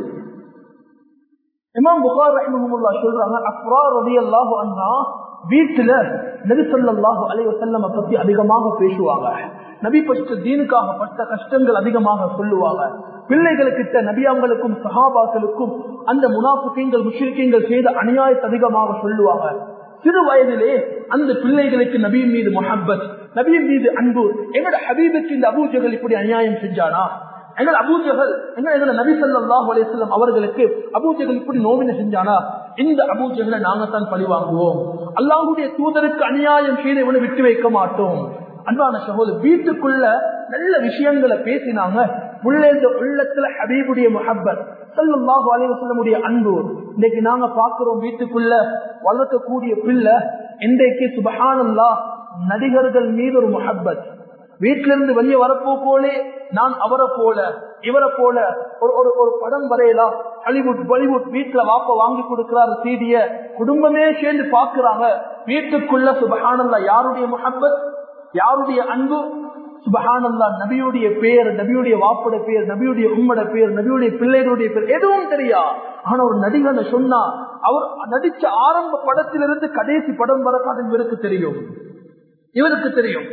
இமாம் புகார் ரஹ்மஹுல்லா சொல்றாங்க அப்ரா ரதி அல்லாஹு அண்ணா வீட்டுல நெரிசல்லாஹு அலைவ செல்லம பத்தி அதிகமாக பேசுவாங்க நபி பட்ட தீனுக்காக பட்ட கஷ்டங்கள் அதிகமாக சொல்லுவாங்க பிள்ளைகளுக்கிட்ட நபியாங்களுக்கும் சஹாபாக்களுக்கும் அந்த முனாஃபிக்கங்கள் முஷ்ரிக்கங்கள் செய்த அநியாயத்தை அதிகமாக சொல்லுவாங்க சிறு வயதிலே அந்த பிள்ளைகளுக்கு நபியின் மீது முஹப்பத் நபியின் மீது அன்பு எங்களோட ஹபீபுக்கு இந்த அபூஜகள் இப்படி அநியாயம் செஞ்சானா எங்கள் அபூஜகள் எங்களை நபி சல்லாஹ் அலிஸ்லாம் அவர்களுக்கு அபூஜகள் இப்படி நோவின செஞ்சானா இந்த அபூஜகளை நாங்கத்தான் பழி வாங்குவோம் அல்லாஹுடைய தூதருக்கு அநியாயம் செய்து இவனை விட்டு வைக்க மாட்டோம் அன்பான சகோதரர் வீட்டுக்குள்ள நல்ல விஷயங்களை பேசினாங்க உள்ளேந்த உள்ளத்துல ஹபீபுடைய முஹப்பத் சல்லாஹு அலிவசல்லமுடைய அன்பு இன்னைக்கு நாங்க பாக்குறோம் வீட்டுக்குள்ள வளர்க்கக்கூடிய பிள்ளை இன்றைக்கு சுபஹானல்லா நடிகர்கள் மீது ஒரு முஹப்பத் வீட்டில இருந்து வெளியே வரப்போ போலே நான் அவரை போல இவரை போல ஒரு ஒரு ஒரு படம் வரையலாம் ஹாலிவுட் பாலிவுட் வீட்டுல வாப்ப வாங்கி கொடுக்கிறாரு சீடிய குடும்பமே சேர்ந்து பாக்குறாங்க வீட்டுக்குள்ள சுபஹானல்லா யாருடைய முஹப்பத் யாருடைய அன்பு சுபஹானல்லா நபியுடைய பேர் நபியுடைய வாப்பட பேர் நபியுடைய உம்மட பேர் நபியுடைய பிள்ளைகளுடைய பேர் எதுவும் தெரியா ஆனா ஒரு நடிகனை சொன்னா அவர் நடிச்ச ஆரம்ப படத்திலிருந்து கடைசி படம் வர இவருக்கு தெரியும் இவருக்கு தெரியும்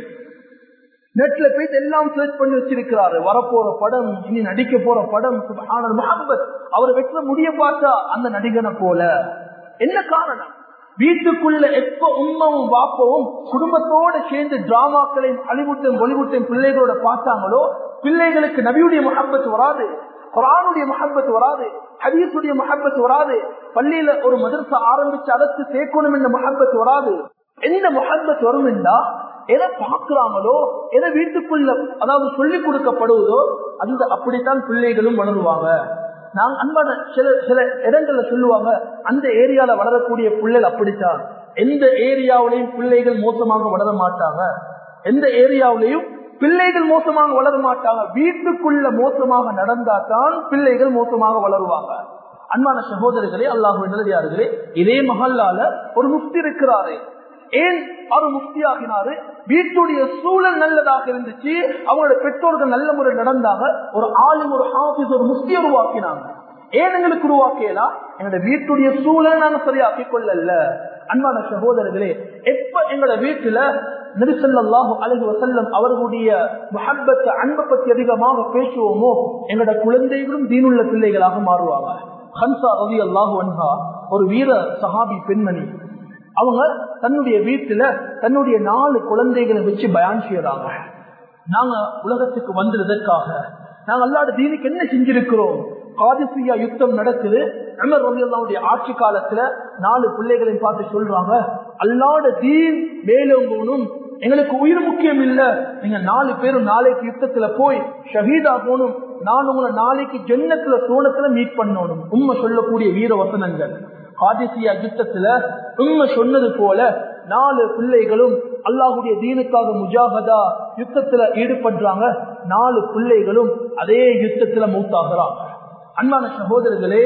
நெட்ல போயிட்டு எல்லாம் சர்ச் பண்ணி வச்சிருக்கிறாரு வரப்போற படம் இனி நடிக்க போற படம் சுபஹானல் முஹப்பத் அவர் வெற்ற முடிய பார்த்தா அந்த நடிகனை போல என்ன காரணம் வீட்டுக்குள்ள எப்ப உண்மவும் வாப்பவும் குடும்பத்தோட சேர்ந்து டிராமாக்களையும் அழிவுட்டையும் ஒளிவுட்டையும் பிள்ளைகளோட பார்த்தாங்களோ பிள்ளைகளுக்கு நபியுடைய முகப்பத் வராது குரானுடைய முகப்பத் வராது ஹதீசுடைய முகப்பத் வராது பள்ளியில ஒரு மதரசா ஆரம்பிச்சு அதற்கு சேர்க்கணும் என்ற முகப்பத் வராது எந்த முகப்பத் வரும் என்றா எதை பார்க்கிறாங்களோ எதை வீட்டுக்குள்ள அதாவது சொல்லிக் கொடுக்கப்படுவதோ அந்த அப்படித்தான் பிள்ளைகளும் வளருவாங்க நாங்க அன்பான சில சில இடங்கள்ல சொல்லுவாங்க அந்த ஏரியால வளரக்கூடிய பிள்ளைகள் அப்படித்தான் எந்த ஏரியாவிலையும் பிள்ளைகள் மோசமாக வளர மாட்டாங்க எந்த ஏரியாவிலையும் பிள்ளைகள் மோசமாக வளர மாட்டாங்க வீட்டுக்குள்ள மோசமாக நடந்தாதான் பிள்ளைகள் மோசமாக வளருவாங்க அன்பான சகோதரர்களே அல்லாஹு நல்லதார்களே இதே மஹல்லால ஒரு முஃப்தி இருக்கிறாரே ஏன் அவர் முக்தியாகினாரு வீட்டுடைய சூழல் நல்லதாக இருந்துச்சு அவங்களோட பெற்றோர்கள் நல்ல முறை நடந்தாங்க ஒரு ஆளும் ஒரு ஹாபிஸ் ஒரு முக்தி உருவாக்கினாங்க ஏன் எங்களுக்கு உருவாக்கலாம் எங்களோட வீட்டுடைய சூழல் நாங்க சரியாக்கி கொள்ளல அன்பான சகோதரர்களே எப்ப எங்களோட வீட்டுல நெரிசல்லாஹு அழகு வசல்லம் அவர்களுடைய மஹப்பத்தை அன்பை பத்தி அதிகமாக பேசுவோமோ எங்களோட குழந்தைகளும் தீனுள்ள பிள்ளைகளாக மாறுவாங்க ஹன்சா ரவி அல்லாஹு அன்ஹா ஒரு வீர சஹாபி பெண்மணி அவங்க தன்னுடைய வீட்டுல தன்னுடைய நாலு குழந்தைகளை வச்சு பயான் செய்யறாங்க நாங்க உலகத்துக்கு வந்ததற்காக நாங்க அல்லாட தீனுக்கு என்ன செஞ்சிருக்கிறோம் காதிசியா யுத்தம் நடக்குது அமர் ரவியல்லாவுடைய ஆட்சி காலத்துல நாலு பிள்ளைகளை பார்த்து சொல்றாங்க அல்லாட தீன் மேலோங்கணும் எங்களுக்கு உயிர் முக்கியம் இல்ல நீங்க நாலு பேரும் நாளைக்கு யுத்தத்துல போய் ஷஹீதா போகணும் நான் உங்களை நாளைக்கு ஜென்னத்துல சோனத்துல மீட் பண்ணணும் உண்மை சொல்லக்கூடிய வீர வசனங்கள் காதிசியா யுத்தத்துல உண்மை சொன்னது போல நாலு பிள்ளைகளும் அல்லாஹுடைய தீனுக்காக முஜாகதா யுத்தத்துல ஈடுபடுறாங்க நாலு பிள்ளைகளும் அதே யுத்தத்துல மூத்தாகிறாங்க அன்பான சகோதரர்களே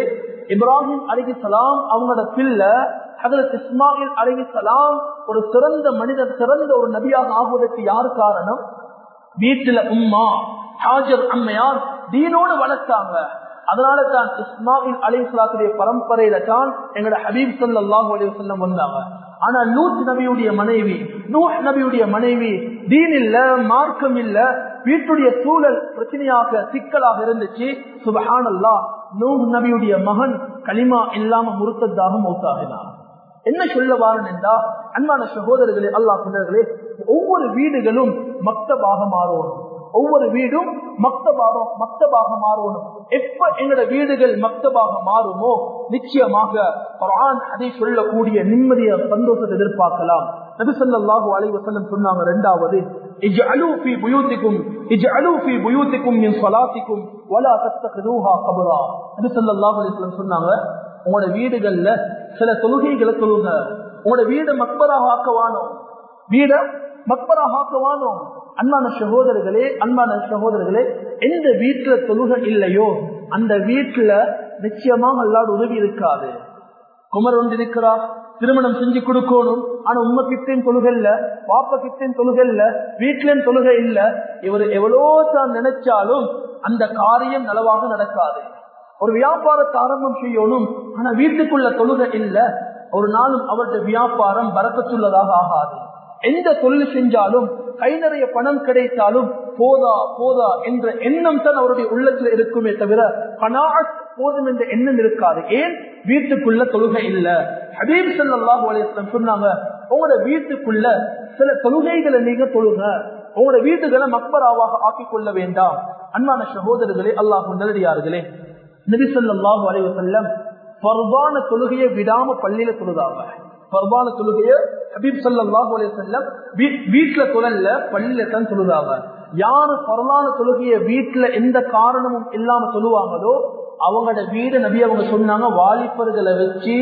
இப்ராஹிம் அலிகலாம் அவங்களோட பிள்ளை ஹதரத் இஸ்மாயில் அலிகலாம் ஒரு சிறந்த மனிதர் சிறந்த ஒரு நபியாக ஆகுவதற்கு யார் காரணம் வீட்டுல உம்மா ஹாஜர் அம்மையார் தீனோடு வளர்த்தாங்க அதனால தான் இஸ்மாயில் அலிஸ்லாத்துடைய பரம்பரையில தான் எங்களோட ஹபீப் சல்லாஹூ அலி வல்லம் வந்தாங்க ஆனா லூத் நபியுடைய மனைவி நூஹ் நபியுடைய மனைவி தீன் இல்ல மார்க்கம் இல்ல வீட்டுடைய சூழல் பிரச்சனையாக சிக்கலாக இருந்துச்சு சுபஹான் அல்லா நூஹ் நபியுடைய மகன் களிமா இல்லாம முறுத்ததாக மௌத்தாகினார் என்ன சொல்ல வாரன் என்றா அன்பான சகோதரர்களே அல்லாஹ் கொண்டர்களே ஒவ்வொரு வீடுகளும் மக்தபாக மாறும் ஒவ்வொரு வீடும் மக்தபாக மக்தபாக மாறணும் எப்ப எங்களோட வீடுகள் மக்தபாக மாறுமோ நிச்சயமாக குரான் அதை சொல்லக்கூடிய நிம்மதிய சந்தோஷத்தை எதிர்பார்க்கலாம் நபிசல்லாஹு அலைவசல்லம் சொன்னாங்க ரெண்டாவது اجعلوا في بيوتكم اجعلوا في بيوتكم من صلاتكم ولا تتخذوها قبرا நபி ஸல்லல்லாஹு அலைஹி வஸல்லம் சொன்னாங்க உங்களோட வீடுகள்ல சில தொழுகைகளை தொழுங்க உங்களோட வீடு மக்பராக ஆக்கவானோ வீட மக்பராக ஆக்கவானோ அன்பான சகோதரர்களே அன்பான சகோதரர்களே எந்த வீட்டுல தொழுகை இல்லையோ அந்த வீட்டுல நிச்சயமாக அல்லாத உதவி இருக்காது குமர் ஒன்று இருக்கிறா திருமணம் செஞ்சு கொடுக்கணும் ஆனா உண்மை கிட்டேன் தொழுகை இல்ல பாப்ப கிட்டேன் தொழுகை இல்ல வீட்டிலேயும் தொழுகை இல்ல இவர் எவ்வளோ தான் நினைச்சாலும் அந்த காரியம் நலவாக நடக்காது ஒரு வியாபாரத்தை ஆரம்பம் செய்யணும் ஆனா வீட்டுக்குள்ள தொழுகை இல்ல ஒரு நாளும் அவருடைய வியாபாரம் பறக்கத்துள்ளதாக ஆகாது எந்த தொழில் செஞ்சாலும் கை நிறைய பணம் கிடைத்தாலும் போதா போதா என்ற எண்ணம் தான் அவருடைய உள்ளத்தில் இருக்குமே தவிர கனாட் போதும் என்ற எண்ணம் இருக்காது ஏன் வீட்டுக்குள்ள தொழுகை இல்ல ஹபீப் சல்லாஹூ அலிஸ்லாம் சொன்னாங்க உங்களோட வீட்டுக்குள்ள சில தொழுகைகளை நீங்க தொழுக உங்களோட வீட்டுகளை மக்பராவாக ஆக்கிக் கொள்ள வேண்டாம் அன்பான சகோதரர்களே அல்லாஹு நல்லடியார்களே நபிசல்லாஹு அலைவசல்லம் பர்வான தொழுகையை விடாம பள்ளியில தொழுதாங்க பர்வான தொழுகைய ஹபீப் சல்லாஹு அலைவசல்லம் வீட்டுல தொழல்ல பள்ளியில தான் தொழுதாங்க யாரு பரவான தொழுகைய வீட்டுல எந்த காரணமும் இல்லாம சொல்லுவாங்களோ அவங்களோட வீடு நபி அவங்க சொன்னாங்க வாலிபர்களை வச்சு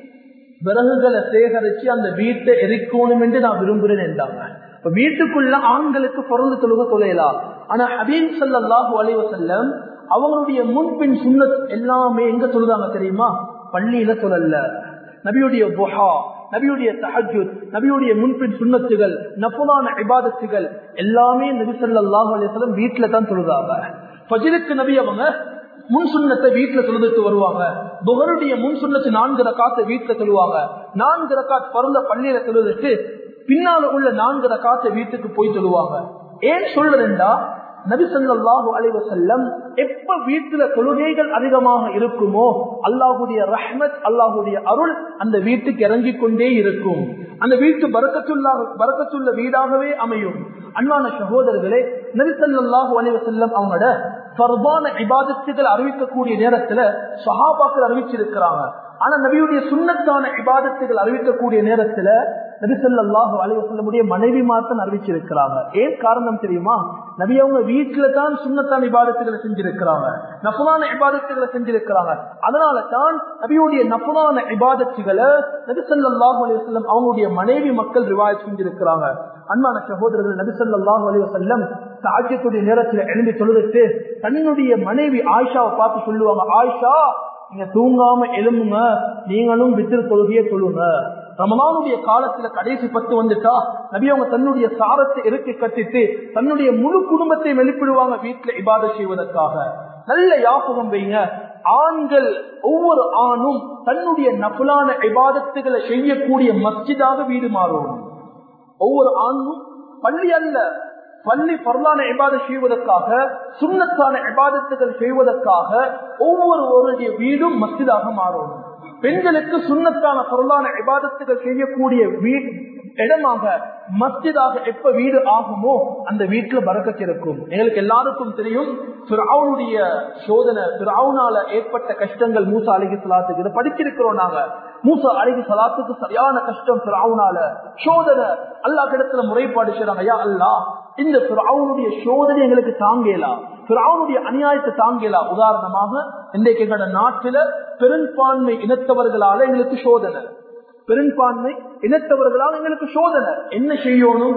விறகுகளை சேகரிச்சு அந்த வீட்டை எரிக்கணும் என்று நான் விரும்புறேன் என்றாங்க இப்ப வீட்டுக்குள்ள ஆண்களுக்கு பிறந்து தொழுக தொலையலாம் ஆனா ஹபீப் சல்லாஹூ அலைவசல்லம் அவங்களுடைய முன்பின் சுண்ணத் எல்லாமே எங்க சொல்றாங்க தெரியுமா பள்ளியில சொல்லல நபியுடைய புஹா நபியுடைய தஹஜுத் நபியுடைய முன்பின் சுண்ணத்துகள் நப்புலான இபாதத்துகள் எல்லாமே நபி சொல்லாஹு அலிஸ்லம் வீட்டுல தான் தொழுதாங்க பஜிலுக்கு நபி அவங்க முன் சுண்ணத்தை வீட்டுல தொழுதுட்டு வருவாங்க புகருடைய முன் சுண்ணத்து நான்கு ரக்காத்தை வீட்டுல தொழுவாங்க நான்கு ரக்காத் பிறந்த பள்ளியில தொழுதுட்டு பின்னால உள்ள நான்கு ரக்காத்தை வீட்டுக்கு போய் தொழுவாங்க ஏன் சொல்றேன்டா நபிசல்லாஹு அலைவசல்லம் எப்ப வீட்டுல தொழுகைகள் அதிகமாக இருக்குமோ அல்லாஹுடைய ரஹ்மத் அல்லாஹுடைய அருள் அந்த வீட்டுக்கு இறங்கிக் கொண்டே இருக்கும் அந்த வீட்டு பறக்கத்துள்ள பறக்கத்துள்ள வீடாகவே அமையும் அன்பான சகோதரர்களே நபிசல்லாஹு அலைவசல்லம் அவங்களோட பர்வான இபாதத்துகள் அறிவிக்கக்கூடிய நேரத்துல சஹாபாக்கள் அறிவிச்சிருக்கிறாங்க ஆனா நபியுடைய சுண்ணத்தான இபாதத்துகள் அறிவிக்கக்கூடிய நேரத்துல நபிசல்லாஹு அலைவசல்லமுடைய மனைவி மாத்தம் அறிவிச்சிருக்கிறாங்க ஏன் காரணம் தெரியுமா நபி அவங்க வீட்டுல தான் சுண்ணத்தான இபாதத்துகளை செஞ்சிருக்கிறாங்க நஃபலான இபாதத்துகளை செஞ்சிருக்கிறாங்க அதனால தான் நபியுடைய நஃபலான இபாதத்துகளை நபிசல்லாஹு அலைவசல்லம் அவங்களுடைய மனைவி மக்கள் ரிவாய் செஞ்சிருக்கிறாங்க அன்பான சகோதரர்கள் நபிசல்லாஹு அலைவசல்லம் சாட்சியத்துடைய நேரத்தில் எழுந்து தொழுதுட்டு தன்னுடைய மனைவி ஆயிஷாவை பார்த்து சொல்லுவாங்க ஆயிஷா நீங்க தூங்காம எழும்புங்க நீங்களும் வித்திரு தொழுகையை சொல்லுங்க ரமலானுடைய காலத்துல கடைசி பத்து வந்துட்டா நபி அவங்க தன்னுடைய சாரத்தை இறக்கி கட்டிட்டு தன்னுடைய முழு குடும்பத்தை வெளிப்பிடுவாங்க வீட்டுல இபாத செய்வதற்காக நல்ல யாபகம் வைங்க ஆண்கள் ஒவ்வொரு ஆணும் தன்னுடைய நபுலான இபாதத்துகளை செய்யக்கூடிய மஸ்ஜிதாக வீடு மாறும் ஒவ்வொரு ஆணும் பள்ளி அல்ல பள்ளி பரலான இபாத செய்வதற்காக சுண்ணத்தான இபாதத்துகள் செய்வதற்காக ஒவ்வொருவருடைய வீடும் மஸ்ஜிதாக மாறும் பெண்களுக்கு சுண்ணத்தான பொருளான இபாதத்துகள் செய்யக்கூடிய வீடு இடமாக மஸ்ஜிதாக எப்ப வீடு ஆகுமோ அந்த வீட்டுல பறக்கத்திருக்கும் எங்களுக்கு எல்லாருக்கும் தெரியும் பிராவுடைய சோதனை பிராவுனால ஏற்பட்ட கஷ்டங்கள் மூசா அழகி சலாத்துக்கு இதை படிச்சிருக்கிறோம் நாங்க மூசா அழகி சலாத்துக்கு சரியான கஷ்டம் பிராவுனால சோதனை அல்லா கிடத்துல முறைப்பாடு செய்றாங்க ஐயா அல்லா இந்த பிராவுனுடைய சோதனை எங்களுக்கு தாங்கலாம் பிராவுனுடைய அநியாயத்தை தாங்கலாம் உதாரணமாக இன்றைக்கு எங்களோட நாட்டில பெரும்பான்மை இனத்தவர்களால எங்களுக்கு சோதனை பெரும்பான்மை இனத்தவர்களால் எங்களுக்கு சோதனை என்ன செய்யணும்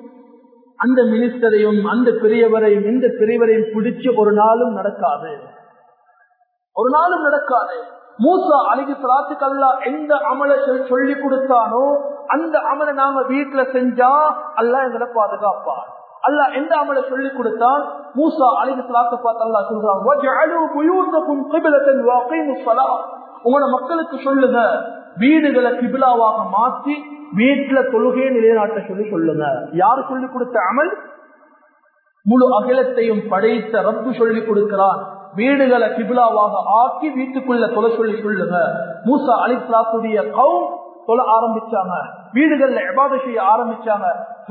அந்த மினிஸ்டரையும் அந்த பெரியவரையும் இந்த பெரியவரையும் பிடிச்சு ஒரு நாளும் நடக்காது ஒரு நாளும் நடக்காது மூசா அழகி சலாத்துக்கு அல்லா எந்த அமலை சொல்லி கொடுத்தானோ அந்த அமலை நாங்க வீட்டுல செஞ்சா அல்லா எங்களை பாதுகாப்பார் அல்லா எந்த அமலை சொல்லி கொடுத்தான் மூசா அழகி சலாத்து பார்த்து அல்லா சொல்றாங்க உங்களோட மக்களுக்கு சொல்லுங்க வீடுகளை கிபிலாவாக மாற்றி வீட்டுல தொழுகையை நிலைநாட்ட சொல்லி சொல்லுங்க யார் சொல்லி கொடுத்த அமல் முழு அகிலத்தையும் படைத்த ரப்பு சொல்லி கொடுக்கிறான் வீடுகளை கிபிலாவாக ஆக்கி வீட்டுக்குள்ள தொலை சொல்லி சொல்லுங்க மூசா அலிஸ்லாத்துடைய கவும் தொல ஆரம்பிச்சாங்க வீடுகள்ல எபாத செய்ய ஆரம்பிச்சாங்க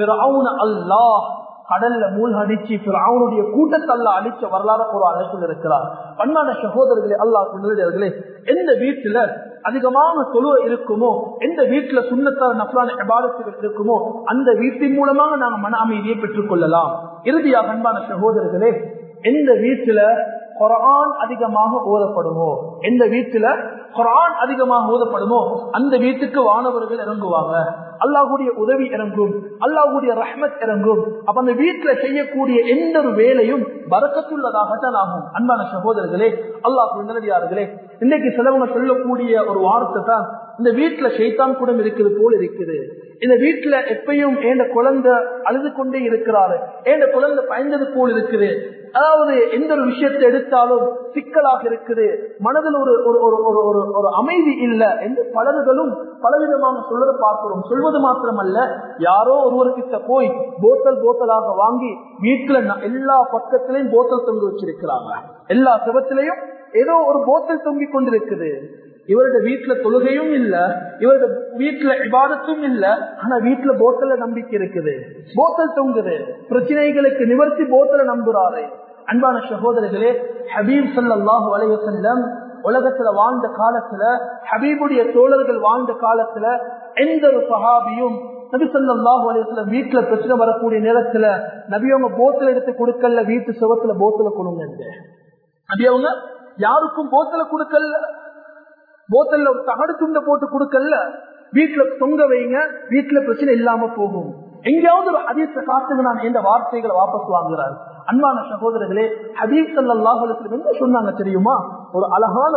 அல்லாஹ் கடல்ல மூழ்கடிச்சு அவனுடைய கூட்டத்தல்ல அடிச்ச வரலாறு ஒரு அழைப்பில் இருக்கிறார் பண்பான சகோதரர்களே அல்லாஹ் கொண்டிருக்கிறே எந்த வீட்டுல அதிகமான தொழுவ இருக்குமோ எந்த வீட்டுல சுண்ணத்தால் நப்லான எபாதத்துகள் இருக்குமோ அந்த வீட்டின் மூலமாக நாங்க மன அமைதியை பெற்றுக் கொள்ளலாம் இறுதியாக அன்பான சகோதரர்களே எந்த வீட்டுல குரான் அதிகமாக ஓதப்படுமோ எந்த வீட்டுல குரான் அதிகமாக ஓதப்படுமோ அந்த வீட்டுக்கு வானவர்கள் இறங்குவாங்க அல்லாஹுடைய உதவி இறங்கும் அல்லாஹுடைய ரஹ்மத் இறங்கும் அப்ப அந்த வீட்டுல செய்யக்கூடிய எந்த ஒரு வேலையும் பறக்கத்துள்ளதாகத்தான் ஆகும் அன்பான சகோதரர்களே அல்லாஹ் நல்லடியார்களே இன்னைக்கு சிலவங்க சொல்லக்கூடிய ஒரு வார்த்தை தான் இந்த வீட்டுல சைத்தான் கூட இருக்குது போல் இருக்குது இந்த வீட்டுல எப்பயும் ஏண்ட குழந்தை அழுது கொண்டே இருக்கிறாரு ஏண்ட குழந்தை பயந்தது போல் இருக்குது அதாவது எந்த ஒரு விஷயத்தை எடுத்தாலும் சிக்கலாக இருக்குது மனதில் ஒரு ஒரு ஒரு ஒரு ஒரு ஒரு அமைதி இல்லை என்று பலர்களும் பலவிதமாக சொல்றதை பார்க்கிறோம் சொல்வது மாத்திரமல்ல யாரோ ஒருவர்கிட்ட போய் போத்தல் போத்தலாக வாங்கி வீட்டுல எல்லா பக்கத்திலையும் போத்தல் தொங்க வச்சிருக்கிறாங்க எல்லா சிவத்திலையும் ஏதோ ஒரு போத்தல் தொங்கிக் கொண்டிருக்குது இவருடைய வீட்டுல தொழுகையும் இல்ல இவருடைய வீட்டுல இபாதத்தும் இல்ல ஆனா வீட்டுல போத்தல நம்பிக்கை இருக்குது போத்தல் தொங்குது பிரச்சனைகளுக்கு நிவர்த்தி போத்தல நம்புறாரு அன்பான சகோதரர்களே ஹபீப் சல்லாஹு அலைய செல்லம் உலகத்துல வாழ்ந்த காலத்துல ஹபீபுடைய தோழர்கள் வாழ்ந்த காலத்துல எந்த ஒரு சஹாபியும் நபி சொல்லாஹு அலைய வீட்டுல பிரச்சனை வரக்கூடிய நேரத்துல நபி அவங்க போத்தல எடுத்து கொடுக்கல வீட்டு சுவத்துல போத்தல கொடுங்க நபி அவங்க யாருக்கும் போத்தல கொடுக்கல போத்தல்ல ஒரு தகடு துண்டை போட்டு கொடுக்கல வீட்டுல தொங்க வைங்க வீட்டுல பிரச்சனை இல்லாம போகும் எங்கேயாவது ஒரு ஹதீஸ காத்துக்கு நான் எந்த வார்த்தைகளை வாபஸ் வாங்குறாரு அன்பான சகோதரர்களே ஹதீஸ் அல்லாஹ் என்ன சொன்னாங்க தெரியுமா ஒரு அழகான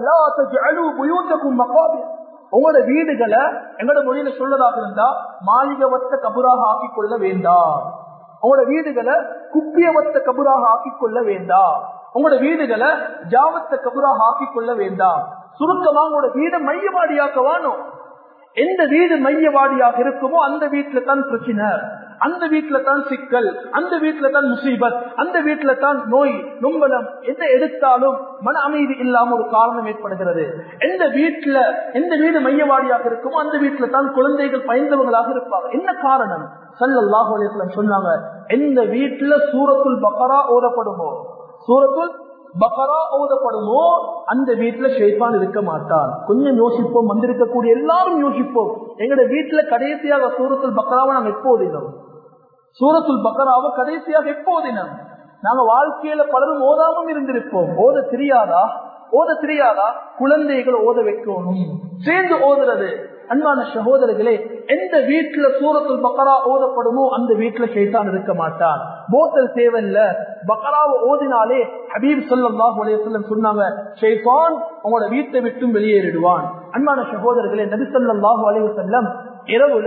வார்த்தை உங்களோட வீடுகளை எங்களோட மொழியில சொல்லதாக இருந்தா மாளிகவத்த கபுராக ஆக்கிக் கொள்ள வேண்டாம் உங்களோட வீடுகளை குப்பியவத்த கபுராக ஆக்கிக் கொள்ள வேண்டாம் உங்களோட வீடுகளை ஜாவத்த கபுராக ஆக்கிக் கொள்ள வேண்டாம் சுருக்கமா உங்களோட வீடை மையவாடியாக்க வேணும் எந்த வீடு மையவாடியாக இருக்குமோ அந்த வீட்டுல தான் பிரச்சனை அந்த வீட்டுல தான் சிக்கல் அந்த வீட்டுல தான் முசீபத் அந்த வீட்டுல தான் நோய் நொம்பலம் எந்த எடுத்தாலும் மன அமைதி இல்லாம ஒரு காரணம் ஏற்படுகிறது எந்த வீட்டுல எந்த வீடு மையவாடியாக இருக்குமோ அந்த வீட்டுல தான் குழந்தைகள் பயந்தவங்களாக இருப்பாங்க என்ன காரணம் சல்லாஹூ அலிஸ்லாம் சொன்னாங்க எந்த வீட்டுல சூரத்துல் பக்கரா ஓதப்படுமோ சூரத்துல் பக்கரா ஓதப்படுமோ அந்த வீட்டுல ஷெய்பான் இருக்க மாட்டான் கொஞ்சம் யோசிப்போம் வந்திருக்கக்கூடிய எல்லாரும் யோசிப்போம் எங்கட வீட்டுல கடைசியாக சூரத்துல் பக்கராவை நாங்க எப்போதினோம் சூரத்துல் பக்கராவை கடைசியாக எப்போதினோம் நாங்க வாழ்க்கையில பலரும் ஓதாமல் இருந்திருப்போம் ஓத தெரியாதா ஓத தெரியாதா குழந்தைகள் ஓத வைக்கணும் சேர்ந்து ஓதுறது அன்பான சகோதரர்களே எந்த வீட்டுல சூரத்துல் பக்கரா ஓதப்படுமோ அந்த வீட்டுல ஷைத்தான் இருக்க மாட்டான் போத்தல் தேவையில்ல பக்கராவை ஓதினாலே ஹபீப் சொல்லாஹ் சொல்லம் சொன்னாங்க ஷைத்தான் உங்களோட வீட்டை விட்டும் வெளியேறிடுவான் அன்பான சகோதரர்களே நபி சொல்லாஹு அலைய செல்லம் இரவுல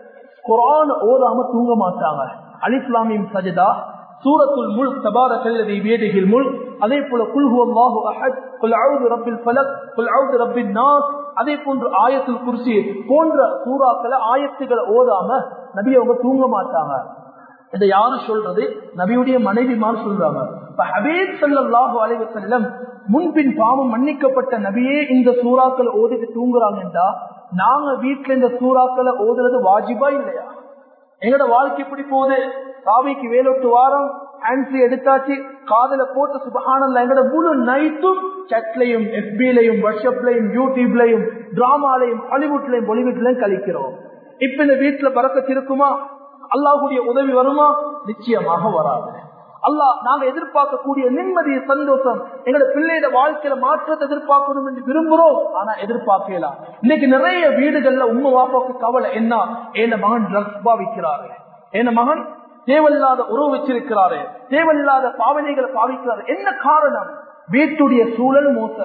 குரான் ஓதாம தூங்க மாட்டாங்க அலிஸ்லாமியும் சஜிதா சூரத்துல் முல் தபாரகல்லதி பியதிஹில் முல் அதே போல குல் ஹுவல்லாஹு அஹத் குல் அவுது ரப்பில் ஃபலக் குல் அவுது ரப்பின் நாஸ் அதே போன்று ஆயத்துல் குர்சி போன்ற சூறாக்களை ஆயத்துகளை ஓதாம நபி அவங்க தூங்க மாட்டாங்க இதை யாரு சொல்றது நபியுடைய மனைவிமார் சொல்றாங்க இப்ப ஹபீப் சல்லாஹு அலைவ செல்லம் முன்பின் பாவம் மன்னிக்கப்பட்ட நபியே இந்த சூறாக்களை ஓதிட்டு தூங்குறாங்கன்றா நாங்க வீட்டுல இந்த சூறாக்களை ஓதுறது வாஜிபா இல்லையா எங்கட வாழ்க்கை எப்படி போகுது ராவிக்கு வேலொட்டு வாரம் ஹேண்ட்ஸி எடுத்தாச்சு காதல போட்டு சுபகானல்ல எங்கட முழு நைட்டும் சட்லையும் எஃபிலையும் வாட்ஸ்அப்லையும் யூடியூப்லையும் டிராமாலையும் ஹாலிவுட்லையும் பாலிவுட்லயும் கழிக்கிறோம் இப்ப இந்த வீட்டுல பறக்கத்து இருக்குமா அல்லாஹுடைய உதவி வருமா நிச்சயமாக வராது அல்லாஹ் நாங்க எதிர்பார்க்கக்கூடிய நிம்மதி சந்தோஷம் எங்களோட பிள்ளையோட வாழ்க்கையில மாற்றத்தை எதிர்பார்க்கணும் என்று விரும்புறோம் ஆனா எதிர்பார்க்கலாம் இன்னைக்கு நிறைய வீடுகள்ல உண்மை வாப்பாக்கு கவலை என்ன என் மகன் ட்ரக்ஸ் பாவிக்கிறாரு என் மகன் தேவையில்லாத உறவு வச்சிருக்கிறாரு தேவையில்லாத பாவனைகளை பாவிக்கிறாரு என்ன காரணம் வீட்டுடைய சூழல் மோசம்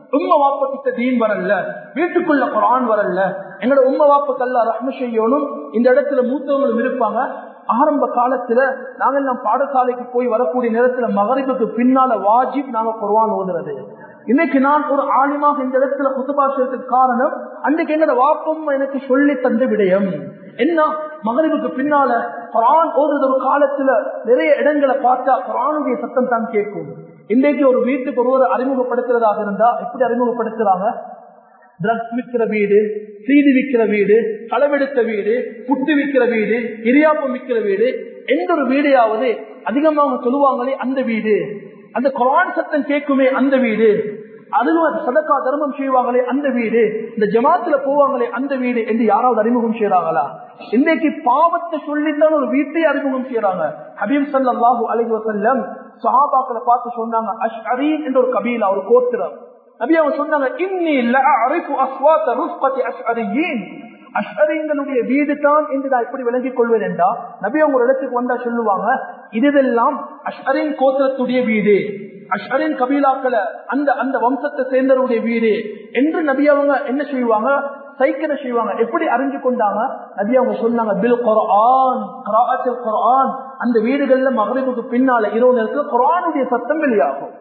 உம்ம வாப்ப கிட்ட தீன் வரல வீட்டுக்குள்ள குரான் வரல எங்களோட உம்ம வாப்புக்கல்ல ரஹ்ம செய்யணும் இந்த இடத்துல மூத்தவங்களும் இருப்பாங்க ஆரம்ப காலத்துல நாங்க எல்லாம் பாடசாலைக்கு போய் வரக்கூடிய நேரத்துல மகரிபுக்கு பின்னால வாஜிப் நாங்க குர்வான் ஓதுறது இன்னைக்கு நான் ஒரு ஆலிமாக இந்த இடத்துல குத்துபாசத்துக்கு காரணம் அன்றைக்கு எங்கட வாப்பம் எனக்கு சொல்லி தந்த விடயம் என்ன மகரிபுக்கு பின்னால குரான் ஓதுறது ஒரு காலத்துல நிறைய இடங்களை பார்த்தா குரானுடைய சத்தம் தான் கேட்கும் இன்றைக்கு ஒரு வீட்டுக்கு ஒருவர் அறிமுகப்படுத்துறதாக இருந்தா எப்படி அறிமுகப்படுத்துறாங்க ட்ரக்ஸ் விற்கிற வீடு சீடி விற்கிற வீடு களவெடுத்த வீடு புட்டு விற்கிற வீடு இரியாப்பம் விற்கிற வீடு எந்த ஒரு வீடையாவது அதிகமாக சொல்லுவாங்களே அந்த வீடு அந்த குரான் சத்தம் கேட்குமே அந்த வீடு அதுவும் சதக்கா தர்மம் செய்வாங்களே அந்த வீடு இந்த ஜமாத்துல போவாங்களே அந்த வீடு என்று யாராவது அறிமுகம் செய்யறாங்களா இன்றைக்கு பாவத்தை சொல்லித்தான் ஒரு வீட்டை அறிமுகம் செய்யறாங்க ஹபீப் சல்லாஹூ அலைஹி வசல்லம் சஹாபாக்களை பார்த்து சொன்னாங்க அஷ்அரீன் என்ற ஒரு கபீலா ஒரு கோத்திரம் நபி அவங்க சொன்னாங்க இன்னி லஅரிஃபு அஸ்வாத ருஃபத்தி அஷ்அரியின் அஷ்அரிங்களுடைய வீடு தான் என்று நான் எப்படி விளங்கிக் கொள்வேன் என்றா நபி அவங்க ஒரு இடத்துக்கு வந்தா சொல்லுவாங்க இதுவெல்லாம் அஷ்அரின் கோத்திரத்துடைய வீடு அஷ்அரின் கபீலாக்களை அந்த அந்த வம்சத்தை சேர்ந்தவருடைய வீடு என்று நபி அவங்க என்ன செய்வாங்க சைக்கிள செய்வாங்க எப்படி அறிஞ்சு கொண்டாங்க நபி அவங்க சொன்னாங்க பில் குரான் குரான் அந்த வீடுகள்ல மகரிபுக்கு பின்னால இரவு நேரத்தில் குரானுடைய சத்தம் வெளியாகும்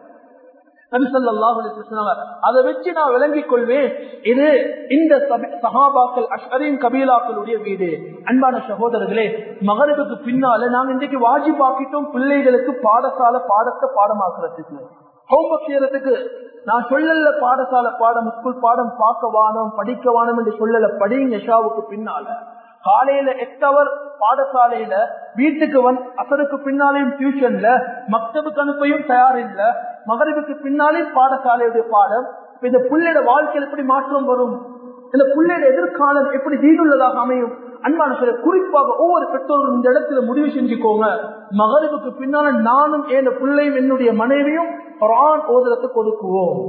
அதை வச்சு நான் விளங்கிக் கொள்வேன் இது இந்த சகாபாக்கள் அஷ்கரின் கபீலாக்களுடைய வீடு அன்பான சகோதரர்களே மகரிபுக்கு பின்னால நாங்க இன்றைக்கு வாஜிபாக்கிட்டோம் பிள்ளைகளுக்கு பாடசாலை பாடத்தை பாடமாக்குறதுக்கு ஹோம்ஒர்க் செய்யறதுக்கு நான் சொல்லல பாடசாலை பாடம் ஸ்கூல் பாடம் பார்க்க வானம் படிக்க வானம் என்று சொல்லல படிங்க ஷாவுக்கு பின்னால காலையில எட்டவர் பாடசாலையில வீட்டுக்கு வந்து அசருக்கு பின்னாலேயும் டியூஷன்ல மக்தபுக்கு அனுப்பையும் தயார் இல்ல மகரிபுக்கு பின்னாலேயும் பாடசாலையுடைய பாடம் இந்த பிள்ளையோட வாழ்க்கையில் எப்படி மாற்றம் வரும் இந்த பிள்ளையோட எதிர்காலம் எப்படி தீனுள்ளதாக அமையும் அன்பான சொல்ல குறிப்பாக ஒவ்வொரு பெற்றோரும் இந்த இடத்துல முடிவு செஞ்சுக்கோங்க மகரிபுக்கு பின்னால நானும் என் பிள்ளையும் என்னுடைய மனைவியும் குரான் ஓதுறதுக்கு ஒதுக்குவோம்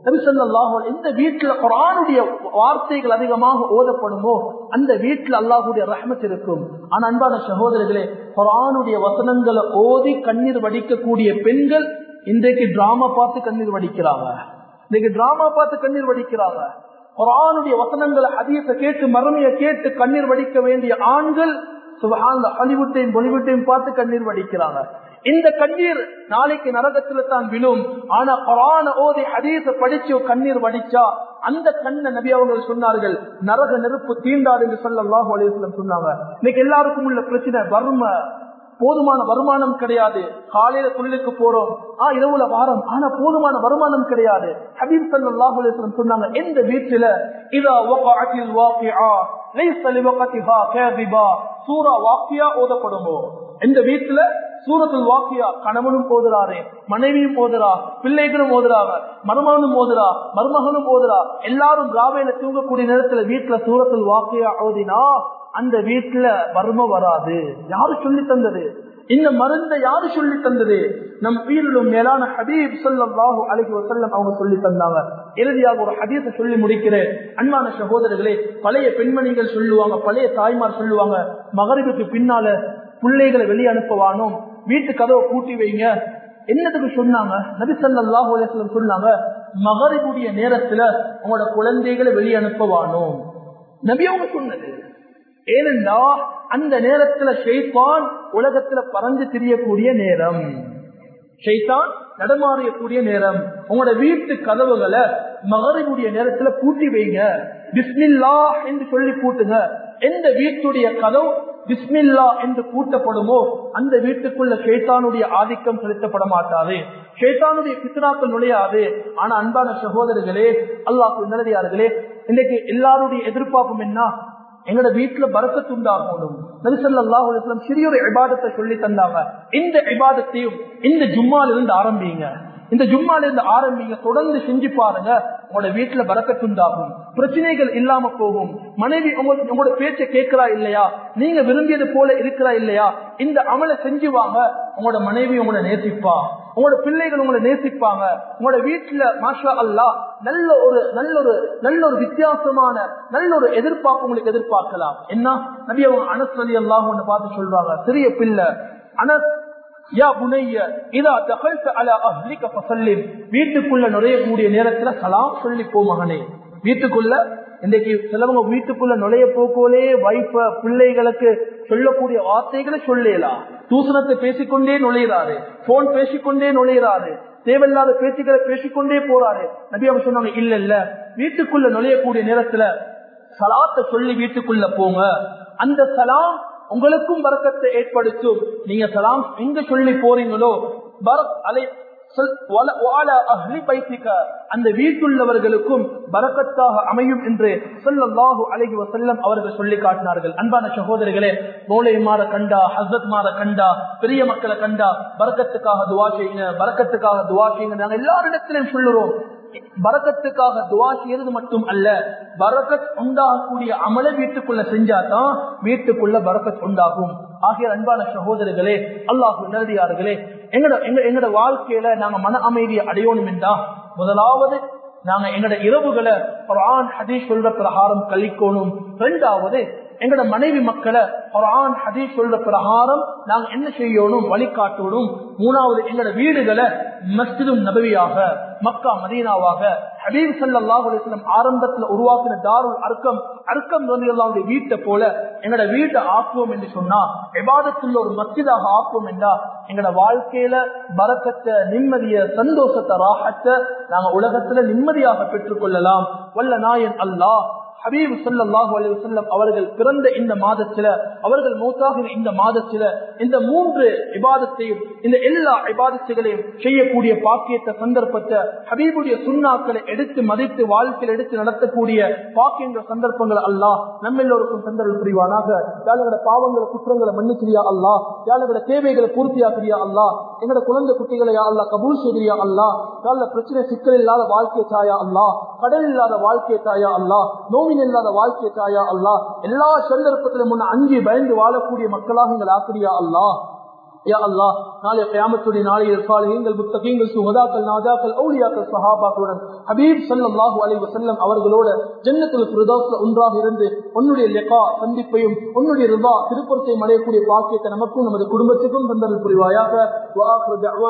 எந்த வீட்டுல குரானுடைய வார்த்தைகள் அதிகமாக ஓதப்படுமோ அந்த வீட்டுல அல்லாஹுடைய ரஹமத் இருக்கும் ஆனா அன்பான சகோதரர்களே குரானுடைய வசனங்களை ஓதி கண்ணீர் வடிக்கக்கூடிய பெண்கள் இன்றைக்கு டிராமா பார்த்து கண்ணீர் வடிக்கிறாங்க இன்னைக்கு டிராமா பார்த்து கண்ணீர் வடிக்கிறாங்க குரானுடைய வசனங்களை அதிகத்தை கேட்டு மறுமையை கேட்டு கண்ணீர் வடிக்க வேண்டிய ஆண்கள் சுபஹான் ஹாலிவுட்டையும் பாலிவுட்டையும் பார்த்து கண்ணீர் வடிக்கிறாங்க இந்த கண்ணீர் நாளைக்கு நரகத்துல தான் விழும் ஆனா குரான ஓதி ஹதீச படிச்சு கண்ணீர் வடிச்சா அந்த கண்ண நபி அவங்க சொன்னார்கள் நரக நெருப்பு தீண்டாது என்று சொல்ல அல்லாஹு அலையம் சொன்னாங்க இன்னைக்கு எல்லாருக்கும் உள்ள பிரச்சனை வறுமை போதுமான வருமானம் கிடையாது காலையில தொழிலுக்கு போறோம் ஆ இரவுல வாரம் ஆனா போதுமான வருமானம் கிடையாது ஹபீப் சல்லாஹு அலிஸ்லம் சொன்னாங்க எந்த வீட்டுல இதா வகாத்தில் வாக்கியா லைஸ லிவகதிஹா காதிபா சூரா வாக்கியா ஓதப்படுமோ எந்த வீட்டுல சூரத்துல் வாக்கியா கணவனும் ஓதுறாரு மனைவியும் ஓதுறா பிள்ளைகளும் ஓதுறாங்க மருமகனும் ஓதுறா மருமகனும் ஓதுறா எல்லாரும் ராவையில தூங்கக்கூடிய நேரத்துல வீட்டுல சூரத்துல் வாக்கியா ஓதினா அந்த வீட்டுல வறுமை வராது யாரு சொல்லி தந்தது இந்த மருந்தை யாரு சொல்லி தந்தது நம் உயிரிலும் மேலான ஹபீப் சொல்லாஹு அலஹி வசல்லம் அவங்க சொல்லி தந்தாங்க இறுதியாக ஒரு ஹதீஸை சொல்லி முடிக்கிறேன் அன்பான சகோதரர்களே பழைய பெண்மணிகள் சொல்லுவாங்க பழைய தாய்மார் சொல்லுவாங்க மகரிபுக்கு பின்னால பிள்ளைகளை வெளியே அனுப்புவானோம் வீட்டு கதவை பூட்டி வைங்க என்னதுக்கு சொன்னாங்க நபிசல்லாஹு அலிஸ்லம் சொன்னாங்க மகரிபுடைய நேரத்துல உங்களோட குழந்தைகளை வெளியே அனுப்புவானோம் நபி அவங்க சொன்னது ஏனென்றா அந்த நேரத்துல ஷெய்தான் உலகத்துல பறந்து திரியக்கூடிய நேரம் ஷெய்தான் நடமாறியக்கூடிய நேரம் உங்களோட வீட்டு கதவுகளை மகரிபுடைய நேரத்துல பூட்டி வைங்க பிஸ்மில்லா என்று சொல்லி பூட்டுங்க எந்த வீட்டுடைய கதவு பிஸ்மில்லா என்று பூட்டப்படுமோ அந்த வீட்டுக்குள்ள ஷேத்தானுடைய ஆதிக்கம் செலுத்தப்பட மாட்டாது ஷேத்தானுடைய பித்னாக்கள் நுழையாது ஆனா அன்பான சகோதரர்களே அல்லாஹ் நிலதியார்களே இன்னைக்கு எல்லாருடைய எதிர்பார்ப்பும் என்ன எங்கட வீட்டுல பறக்கத்து உண்டாகணும் நபிசல்லாஹுலம் சிறிய ஒரு இபாதத்தை சொல்லி தந்தாங்க இந்த இபாதத்தையும் இந்த ஜும்மால இருந்து ஆரம்பிங்க இந்த ஜும்மால இருந்து ஆரம்பிங்க தொடர்ந்து செஞ்சு பாருங்க உங்களோட வீட்டுல பறக்கத்துண்டாகும் பிரச்சனைகள் இல்லாம போகும் மனைவி உங்களுக்கு உங்களோட பேச்சை கேட்கிறா இல்லையா நீங்க விரும்பியது போல இருக்கிறா இல்லையா இந்த அமலை செஞ்சு வாங்க உங்களோட மனைவி உங்களை நேசிப்பா உங்களோட பிள்ளைகள் உங்களை நேசிப்பாங்க உங்களோட வீட்டுல மாஷா அல்லா நல்ல ஒரு நல்ல ஒரு நல்ல ஒரு வித்தியாசமான நல்ல ஒரு எதிர்பார்ப்பு உங்களுக்கு எதிர்பார்க்கலாம் என்ன நபி அவங்க அனஸ் அலி அல்லாஹ் பார்த்து சொல்றாங்க சிறிய பிள்ளை அனஸ் யா புனைய இதா தகல்த அல அஹ்லிக ஃபசல்லிம் வீட்டுக்குள்ள நுழையக்கூடிய நேரத்துல சலாம் சொல்லி போ மகனே வீட்டுக்குள்ள இன்றைக்கு சிலவங்க வீட்டுக்குள்ள நுழைய போக்கோலே வைஃப பிள்ளைகளுக்கு சொல்லக்கூடிய வார்த்தைகளை சொல்லலாம் தூசணத்தை பேசிக்கொண்டே நுழையிறாரு போன் பேசிக்கொண்டே நுழையிறாரு தேவையில்லாத பேச்சுக்களை பேசிக்கொண்டே போறாரு நபி அவங்க சொன்னாங்க இல்ல இல்ல வீட்டுக்குள்ள நுழையக்கூடிய நேரத்துல சலாத்தை சொல்லி வீட்டுக்குள்ள போங்க அந்த சலாம் உங்களுக்கும் வரக்கத்தை ஏற்படுத்தும் நீங்க சலாம் எங்க சொல்லி போறீங்களோ பரத் அலை அந்த வீட்டுள்ளவர்களுக்கும் பரக்கத்தாக அமையும் என்று சொல்லல்லாஹு அழகி வசல்லம் அவர்கள் சொல்லி காட்டினார்கள் அன்பான சகோதரிகளே மோலைமார கண்டா ஹசத் மார கண்டா பெரிய மக்களை கண்டா பரக்கத்துக்காக துவா செய்யுங்க பரக்கத்துக்காக துவா செய்யுங்க நாங்க எல்லாரிடத்திலும் சொல்லுறோம் பரக்கத்துக்காக துவா செய்யறது மட்டும் அல்ல பரக்கத் உண்டாகக்கூடிய அமல வீட்டுக்குள்ள செஞ்சாதான் வீட்டுக்குள்ள பரக்கத் உண்டாகும் ஆகிய அன்பான சகோதரர்களே அல்லாஹு நேரடியார்களே எங்கட எங்க எங்கட வாழ்க்கையில நாங்க மன அமைதியை அடையணும் என்றா முதலாவது நாங்க எங்கட இரவுகளை குரான் ஹதீஸ் சொல்ற பிரகாரம் கழிக்கணும் இரண்டாவது எங்கட மனைவி மக்களை குரான் ஹதீஸ் சொல்ற பிரகாரம் நாங்க என்ன செய்யணும் வழிகாட்டணும் மூணாவது எங்கட வீடுகளை மஸ்ஜிதும் நபவியாக மக்கா மதீனாவாக ஹபீப் சல்லாஹ் அலிஸ்லம் ஆரம்பத்துல உருவாக்கின தாருல் அர்க்கம் அர்க்கம் நோந்தியுடைய வீட்டை போல எங்கட வீட்டை ஆக்குவோம் என்று சொன்னா விவாதத்துள்ள ஒரு மஸ்ஜிதாக ஆக்குவோம் என்றா எங்கட வாழ்க்கையில பரக்கத்தை நிம்மதிய சந்தோஷத்தை ராகத்தை நாங்க உலகத்துல நிம்மதியாக பெற்றுக் கொள்ளலாம் வல்ல நாயன் அல்லாஹ் ஹபீப் சல்லாஹூ அலி வசல்லம் அவர்கள் பிறந்த இந்த மாதத்துல அவர்கள் மூத்தாகிற இந்த மாதத்துல இந்த மூன்று இபாதத்தையும் இந்த எல்லா இபாதத்துகளையும் செய்யக்கூடிய பாக்கியத்தை சந்தர்ப்பத்தை ஹபீபுடைய சுண்ணாக்களை எடுத்து மதித்து வாழ்க்கையில் எடுத்து நடத்தக்கூடிய பாக்கியன்ற சந்தர்ப்பங்கள் அல்லாஹ் நம்ம எல்லோருக்கும் சந்தர்ப்பம் புரிவானாக யாழோட பாவங்களை குற்றங்களை மன்னிக்கிறியா அல்லாஹ் யாழோட தேவைகளை பூர்த்தியாக்கிறியா அல்லாஹ் எங்களோட குழந்தை குட்டிகளையா அல்லா கபூல் செய்கிறியா அல்லாஹ் யாழ பிரச்சனை சிக்கல் இல்லாத வாழ்க்கை தாயா அல்லாஹ் கடல் இல்லாத வாழ்க்கை தாயா அல்லாஹ் நோவின் இல்லாத வாழ்க்கை தாயா அல்லா எல்லா சந்தர்ப்பத்திலும் முன்ன அஞ்சு பயந்து வாழக்கூடிய மக்களாக எங்கள் ஆக்கிரியா அல்லா யா அல்லா நாளைய கயாமத்துடைய நாளைய சாலைகள் புத்தகங்கள் சுகதாக்கள் நாதாக்கள் அவுளியாக்கள் சஹாபாக்களுடன் ஹபீப் சல்லாஹூ அலி வசல்லம் அவர்களோட ஜன்னத்தில் பிரதோஸ்ல ஒன்றாக இருந்து உன்னுடைய லெகா சந்திப்பையும் உன்னுடைய ரிவா திருப்பத்தை அடையக்கூடிய பாக்கியத்தை நமக்கும் நமது குடும்பத்துக்கும் தந்தல் புரிவாயாக